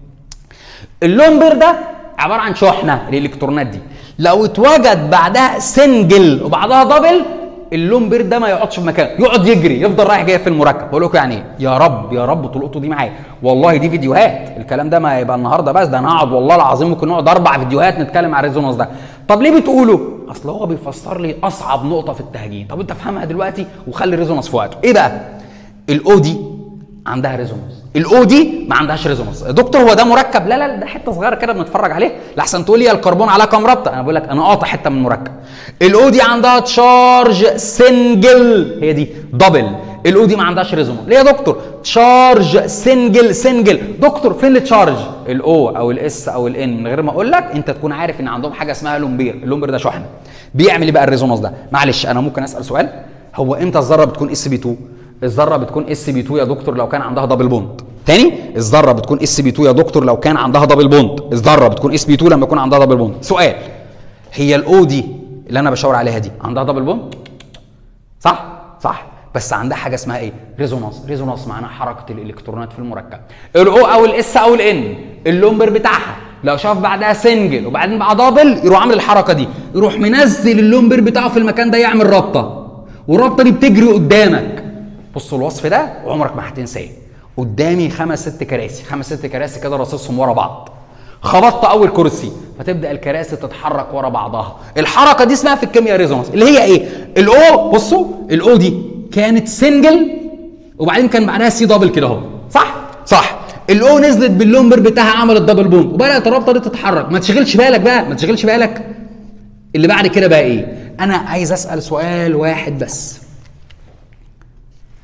اللون بير ده عباره عن شحنه الالكترونات دي لو اتوجد بعدها سنجل وبعدها دبل اللون بير ده ما يقعدش في مكانه يقعد يجري يفضل رايح جاي في المركب بقول لكم يعني ايه يا رب يا رب تلقطوا دي معايا والله دي فيديوهات الكلام ده ما يبقى النهارده بس ده انا هقعد والله العظيم ممكن نقعد اربع فيديوهات نتكلم عن الريزونانس ده طب ليه بتقولوا اصل هو بيفسر لي اصعب نقطه في التهجين طب انت افهمها دلوقتي وخلي الريزونانس في وقته ايه بقى الاو دي عندها ريزونانس الاو دي ما عندهاش ريزونانس دكتور هو ده مركب لا لا ده حته صغيره كده بنتفرج عليه لحسن تقول لي يا الكربون على كام رابطه انا بقول لك انا قاطع حته من المركب الاو دي عندها تشارج سنجل هي دي دبل الاو دي ما عندهاش ريزونانس ليه يا دكتور تشارج سنجل سنجل دكتور فين التشارج الاو او الاس او الان من غير ما اقول لك انت تكون عارف ان عندهم حاجه اسمها لومبير اللومبير ده شحنه بيعمل ايه بقى الريزونانس ده معلش انا ممكن اسال سؤال هو امتى الذره بتكون اس بي 2 الذره بتكون اس بي 2 يا دكتور لو كان عندها دبل بوند تاني الذره بتكون اس بي 2 يا دكتور لو كان عندها دبل بوند الذره بتكون اس بي 2 لما يكون عندها دبل بوند سؤال هي الاو دي اللي انا بشاور عليها دي عندها دبل بوند صح صح بس عندها حاجه اسمها ايه ريزونانس ريزونانس معناها حركه الالكترونات في المركب الاو او الاس او الان اللومبر بتاعها لو شاف بعدها سنجل وبعدين بقى دبل يروح عامل الحركه دي يروح منزل اللومبر بتاعه في المكان ده يعمل رابطه والرابطه دي بتجري قدامك بصوا الوصف ده وعمرك ما هتنساه قدامي خمس ست كراسي خمس ست كراسي كده راصصهم ورا بعض خبطت اول كرسي فتبدا الكراسي تتحرك ورا بعضها الحركه دي اسمها في الكيمياء ريزونانس اللي هي ايه الاو بصوا الاو دي كانت سنجل وبعدين كان بعدها سي دبل كده اهو صح صح الاو نزلت باللومبر بتاعها عملت دبل بوند وبدات الرابطه دي تتحرك ما تشغلش بالك بقى ما تشغلش بالك اللي بعد كده بقى ايه انا عايز اسال سؤال واحد بس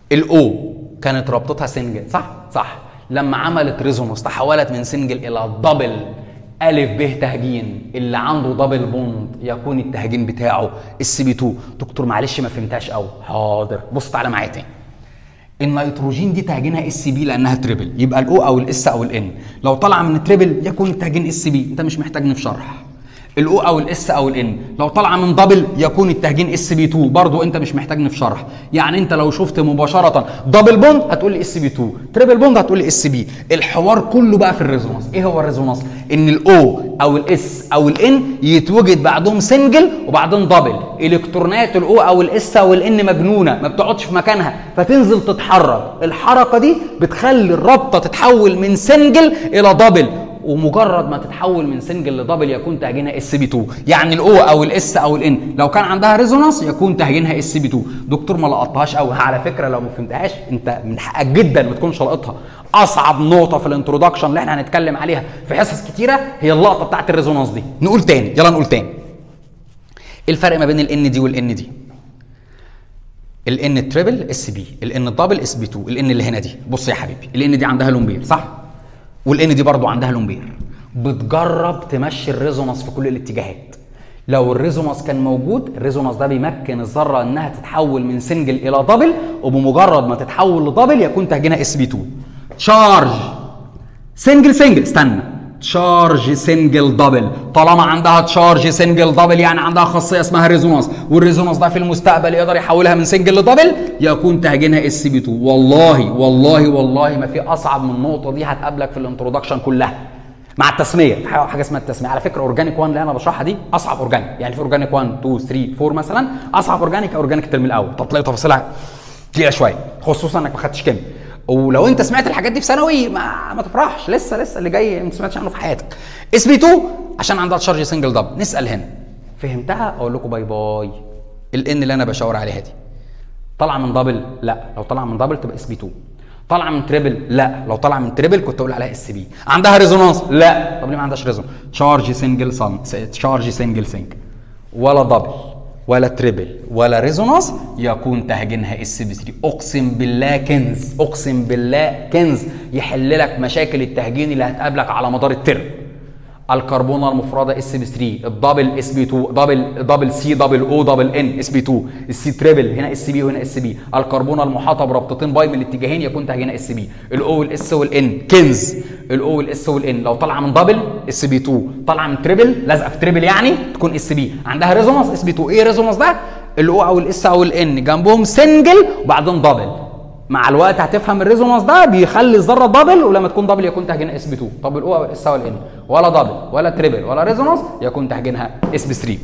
الاو كانت رابطتها سنجل صح صح لما عملت ريزونانس تحولت من سنجل الى دبل الف ب تهجين اللي عنده دبل بوند يكون التهجين بتاعه السي بي 2 دكتور معلش ما فهمتهاش قوي حاضر بص تعالى معايا تاني النيتروجين دي تهجينها اس بي لانها تريبل يبقى الاو او الاس او الان لو طلع من تريبل يكون التهجين اس بي انت مش محتاجني في شرح الاو او الاس او الان لو طالعه من دبل يكون التهجين اس بي 2 برضه انت مش محتاجني في شرح يعني انت لو شفت مباشره دبل بوند هتقول لي اس بي 2 تريبل بوند هتقول لي اس بي الحوار كله بقى في الريزونانس ايه هو الريزونانس ان الاو او الاس او الان يتوجد بعدهم سنجل وبعدين دبل الكترونات الاو او الاس او الان مجنونه ما بتقعدش في مكانها فتنزل تتحرك الحركه دي بتخلي الرابطه تتحول من سنجل الى دبل ومجرد ما تتحول من سنجل لدبل يكون تهجينها اس بي 2 يعني الاو او الاس او الان لو كان عندها ريزونانس يكون تهجينها اس بي 2 دكتور ما لقطتهاش قوي على فكره لو ما فهمتهاش انت من حقك جدا ما تكونش لقطها اصعب نقطه في الانترودكشن اللي احنا هنتكلم عليها في حصص كتيره هي اللقطه بتاعت الريزونانس دي نقول تاني يلا نقول تاني ايه الفرق ما بين الان دي والان دي الان تريبل اس بي الان الدبل اس بي 2 الان اللي هنا دي بص يا حبيبي الان دي عندها لومبير صح والان دي برضو عندها لومبير بتجرب تمشي الريزونانس في كل الاتجاهات لو الريزونانس كان موجود الريزونانس ده بيمكن الذره انها تتحول من سنجل الى دبل وبمجرد ما تتحول لدبل يكون تهجينها اس بي 2 تشارج سنجل سنجل استنى تشارج سنجل دبل طالما عندها تشارج سنجل دبل يعني عندها خاصيه اسمها ريزونانس والريزونانس ده في المستقبل يقدر يحولها من سنجل لدبل يكون تهجينها اس بي 2 والله والله والله ما في اصعب من النقطه دي هتقابلك في الانترودكشن كلها مع التسميه في حاجه اسمها التسميه على فكره اورجانيك 1 اللي انا بشرحها دي اصعب اورجانيك يعني في اورجانيك 1 2 3 4 مثلا اصعب اورجانيك اورجانيك الترم الاول طب تلاقي تفاصيلها تقيله شويه خصوصا انك ما خدتش كيمياء ولو انت سمعت الحاجات دي في ثانوي ما, ما تفرحش لسه لسه اللي جاي ما سمعتش عنه في حياتك اس بي 2 عشان عندها تشارج سنجل دبل نسال هنا فهمتها اقول لكم باي باي الان اللي انا بشاور عليها دي طالعه من دبل لا لو طالعه من دبل تبقى اس بي 2 طالعه من تريبل لا لو طالعه من تريبل كنت اقول عليها اس بي عندها ريزونانس لا طب ليه ما عندهاش ريزونانس تشارج سنجل سن تشارج سنجل سنجل ولا دبل ولا تريبل ولا ريزونانس يكون تهجينها اس بي 3 اقسم بالله كنز اقسم بالله كنز يحل لك مشاكل التهجين اللي هتقابلك على مدار الترم الكربونه المفرده اس بي 3 الدبل اس بي 2 دبل دبل سي دبل او دبل ان اس بي 2 السي تريبل هنا اس بي وهنا اس بي الكربونه المحاطه بربطتين باي من الاتجاهين يكون تهجينها اس بي الاو والاس والان كنز الاو والاس والان لو طالعه من دبل اس بي 2 طالعه من تريبل لازقه في تريبل يعني تكون اس بي عندها ريزونانس اس بي 2 ايه ريزونانس ده الاو او الاس او الان جنبهم سنجل وبعدين دبل مع الوقت هتفهم الريزونانس ده بيخلي الذره دبل ولما تكون دبل يكون تهجينها اس بي 2 طب الاو او الاس او الان ولا دبل ولا تريبل ولا ريزونانس يكون تهجينها اس بي 3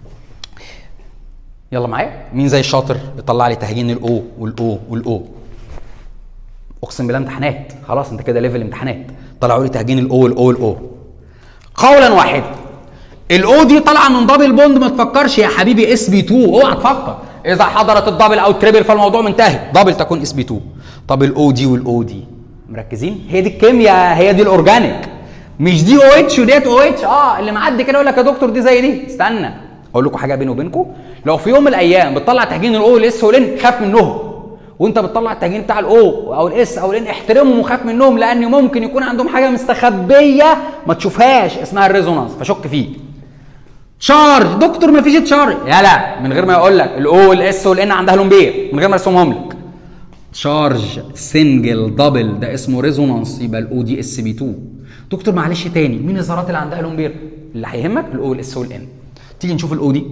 يلا معايا مين زي الشاطر يطلع لي تهجين الاو والاو والاو اقسم بالله امتحانات خلاص انت كده ليفل امتحانات طلعوا لي تهجين الاو والاو والاو قولا واحدا الاو دي طالعه من دبل بوند ما تفكرش يا حبيبي اس بي 2 اوعى تفكر اذا حضرت الدبل او التريبل فالموضوع منتهي دبل تكون اس بي 2 طب الاو دي والاو دي مركزين هي دي الكيمياء هي دي الاورجانيك مش دي او اتش وديت او اتش اه اللي معدي كده يقول لك يا دكتور دي زي دي استنى اقول لكم حاجه بيني وبينكم لو في يوم من الايام بتطلع تهجين الاو والاس والان خاف منهم وانت بتطلع التهجين بتاع الاو او الاس او الان احترمهم وخاف منهم لان ممكن يكون عندهم حاجه مستخبيه ما تشوفهاش اسمها الريزونانس فشك فيه تشارج دكتور ما فيش تشارج يا لا من غير ما يقول لك الاو والاس والان عندها لومبير من غير ما ارسمهم لك تشارج سنجل دبل ده اسمه ريزونانس يبقى الاو دي اس بي 2 دكتور معلش تاني مين الذرات اللي عندها لومبير اللي هيهمك الاو والاس والان تيجي نشوف الاو دي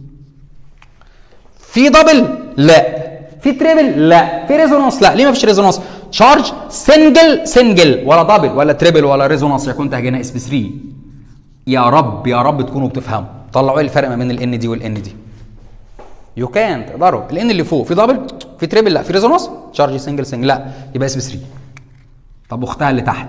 في دبل لا في تريبل لا في ريزونانس لا ليه ما فيش ريزونانس تشارج سنجل سنجل ولا دبل ولا تريبل ولا ريزونانس يكون تهجينها اس بي 3 يا رب يا رب تكونوا بتفهموا طلعوا لي الفرق ما بين الان دي والان دي يو كان تقدروا الان اللي فوق في دبل في تريبل لا في ريزونانس تشارج سنجل سنجل لا يبقى اس بي 3 طب واختها اللي تحت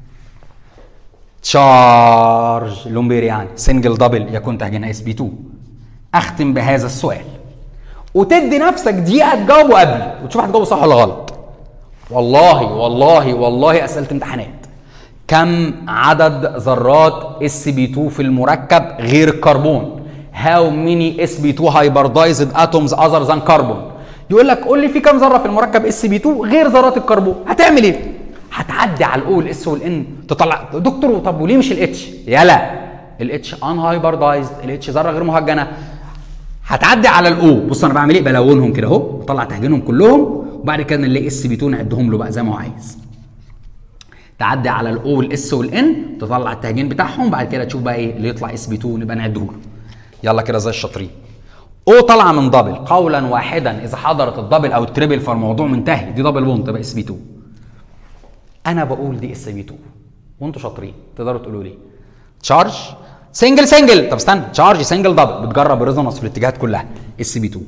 تشارج لومبير يعني سنجل دبل يكون تهجينها اس بي 2 اختم بهذا السؤال وتدي نفسك دقيقه تجاوبه قبل وتشوف هتجاوبه صح ولا غلط والله والله والله اسئله امتحانات كم عدد ذرات اس بي 2 في المركب غير الكربون how many sp2 hybridized atoms other than carbon يقول لك قول لي في كام ذره في المركب اس بي 2 غير ذرات الكربون هتعمل ايه هتعدي على الاو الاس والان تطلع دكتور طب وليه مش الاتش يلا الاتش ان هايبردايزد الاتش ذره غير مهجنه هتعدي على الاو بص انا بعمل ايه بلونهم كده اهو بطلع تهجينهم كلهم وبعد كده نلاقي اس بي 2 نعدهم له بقى زي ما هو عايز تعدي على الاو والاس والان تطلع التهجين بتاعهم بعد كده تشوف بقى ايه اللي يطلع اس بي 2 نبقى نعده له يلا كده زي الشاطرين او طالعه من دبل قولا واحدا اذا حضرت الدبل او التريبل فالموضوع منتهي دي دبل بونت تبقى اس بي 2 انا بقول دي اس بي 2 وانتوا شاطرين تقدروا تقولوا لي تشارج سنجل سنجل طب استنى تشارج سنجل دبل بتجرب الريزونانس في الاتجاهات كلها اس بي 2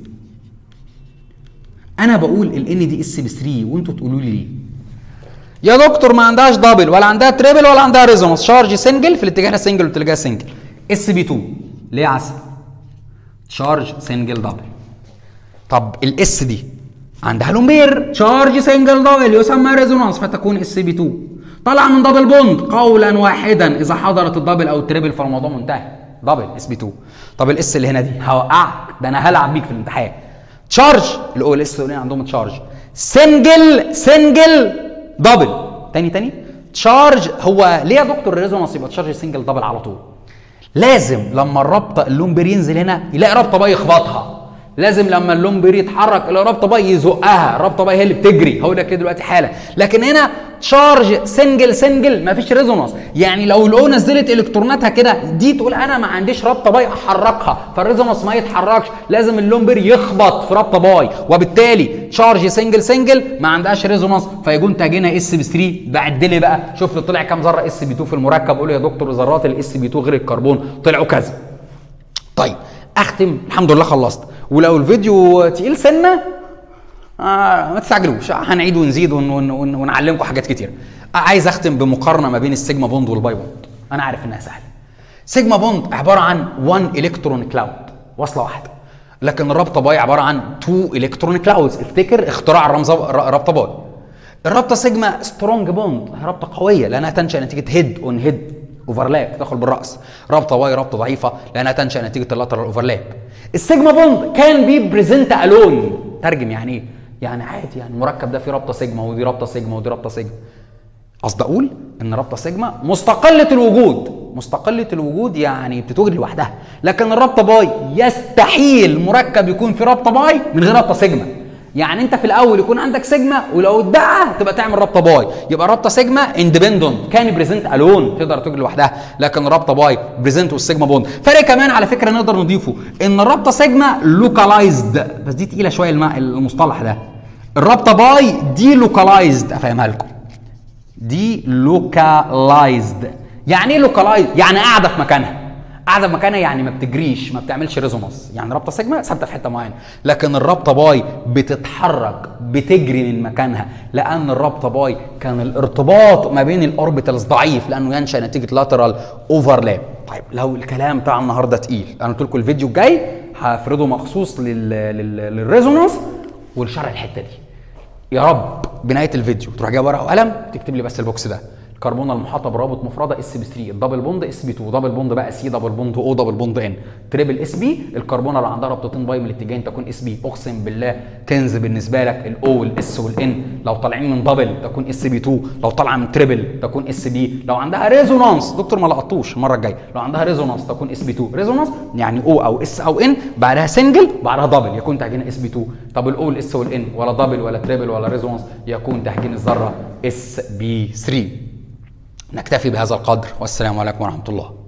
انا بقول الان دي اس بي 3 وانتوا تقولوا لي ليه يا دكتور ما عندهاش دبل ولا عندها تريبل ولا عندها ريزونانس شارج سنجل في الاتجاه سنجل والاتجاه سنجل اس بي 2 ليه يا عسل شارج سنجل دبل طب الاس دي عندها لومبير شارج سنجل دبل يسمى ريزونانس فتكون اس بي 2 طلع من دبل بوند قولا واحدا اذا حضرت الدبل او التريبل فالموضوع منتهي دبل اس بي 2 طب الاس اللي هنا دي هوقعك ده انا هلعب بيك في الامتحان تشارج الاو الاس عندهم تشارج سنجل سنجل دبل تاني تاني تشارج هو ليه يا دكتور الريزونانس يبقى تشارج سنجل دبل على طول لازم لما الرابطه اللومبير ينزل هنا يلاقي رابطه بقى يخبطها لازم لما اللومبير يتحرك الرابطه بقى يزقها الرابطه بقى هي اللي بتجري هقول لك كده دلوقتي حالا لكن هنا تشارج سنجل سنجل مفيش ريزونانس يعني لو الاو نزلت الكتروناتها كده دي تقول انا ما عنديش رابطه باي احركها فالريزونانس ما يتحركش لازم اللومبير يخبط في رابطه باي وبالتالي تشارج سنجل سنجل ما عندهاش ريزونانس فيكون تاجينها اس بي 3 بعد لي بقى شوف لي طلع كام ذره اس بي 2 في المركب قول يا دكتور ذرات الاس بي 2 غير الكربون طلعوا كذا طيب اختم الحمد لله خلصت ولو الفيديو تقيل سنه آه ما تستعجلوش هنعيد ونزيد ون ون ون ونعلمكم حاجات كتير آه عايز اختم بمقارنه ما بين السيجما بوند والباي بوند انا عارف انها سهله سيجما بوند عباره عن 1 الكترون كلاود وصله واحده لكن الرابطه باي عباره عن 2 الكترون كلاودز افتكر اختراع الرمز رابطه باي الرابطه سيجما سترونج بوند رابطه قويه لانها تنشا نتيجه هيد اون هيد اوفرلاب تدخل بالراس رابطه واي رابطه ضعيفه لانها تنشا نتيجه اللاترال اوفرلاب السيجما بوند كان بي بريزنت الون ترجم يعني ايه يعني عادي يعني المركب ده فيه رابطه سيجما ودي رابطه سيجما ودي رابطه سيجما قصدي اقول ان رابطه سيجما مستقله الوجود مستقله الوجود يعني بتتوجد لوحدها لكن الرابطه باي يستحيل مركب يكون فيه رابطه باي من غير رابطه سيجما يعني انت في الاول يكون عندك سيجما ولو اتبقى تبقى تعمل رابطه باي يبقى رابطه سيجما اندبندنت كان بريزنت الون تقدر توجد لوحدها لكن رابطه باي بريزنت والسيجما بوند فرق كمان على فكره نقدر نضيفه ان الرابطه سيجما لوكالايزد بس دي تقيله شويه المصطلح ده الرابطه باي دي لوكالايزد افهمها لكم دي لوكالايزد يعني ايه لوكالايزد يعني قاعده في مكانها قاعده في مكانها يعني ما بتجريش ما بتعملش ريزونانس يعني رابطه سيجما ثابته في حته معينه لكن الرابطه باي بتتحرك بتجري من مكانها لان الرابطه باي كان الارتباط ما بين الاوربيتالز ضعيف لانه ينشا نتيجه لاترال اوفرلاب طيب لو الكلام بتاع النهارده تقيل انا قلت لكم الفيديو الجاي هفرده مخصوص لل... لل... للريزونانس ولشرح الحته دي يا رب بنهايه الفيديو تروح جايب ورقه وقلم تكتب لي بس البوكس ده الكربونه المحاطه برابط مفرده اس بي 3 الدبل بوند اس بي 2 دبل بوند بقى سي دبل بوند او دبل بوند ان تريبل اس بي الكربونه اللي عندها رابطتين باي من الاتجاهين تكون اس بي اقسم بالله كنز بالنسبه لك الاو والاس والان لو طالعين من دبل تكون اس بي 2 لو طالعه من تريبل تكون اس بي لو عندها ريزونانس دكتور ما لقطوش المره الجايه لو عندها ريزونانس تكون اس بي 2 ريزونانس يعني او او اس او ان بعدها سنجل بعدها دبل يكون تهجين اس بي 2 طب الاو والاس والان ولا دبل ولا تريبل ولا ريزونانس يكون تهجين الذره اس بي 3 نكتفي بهذا القدر والسلام عليكم ورحمه الله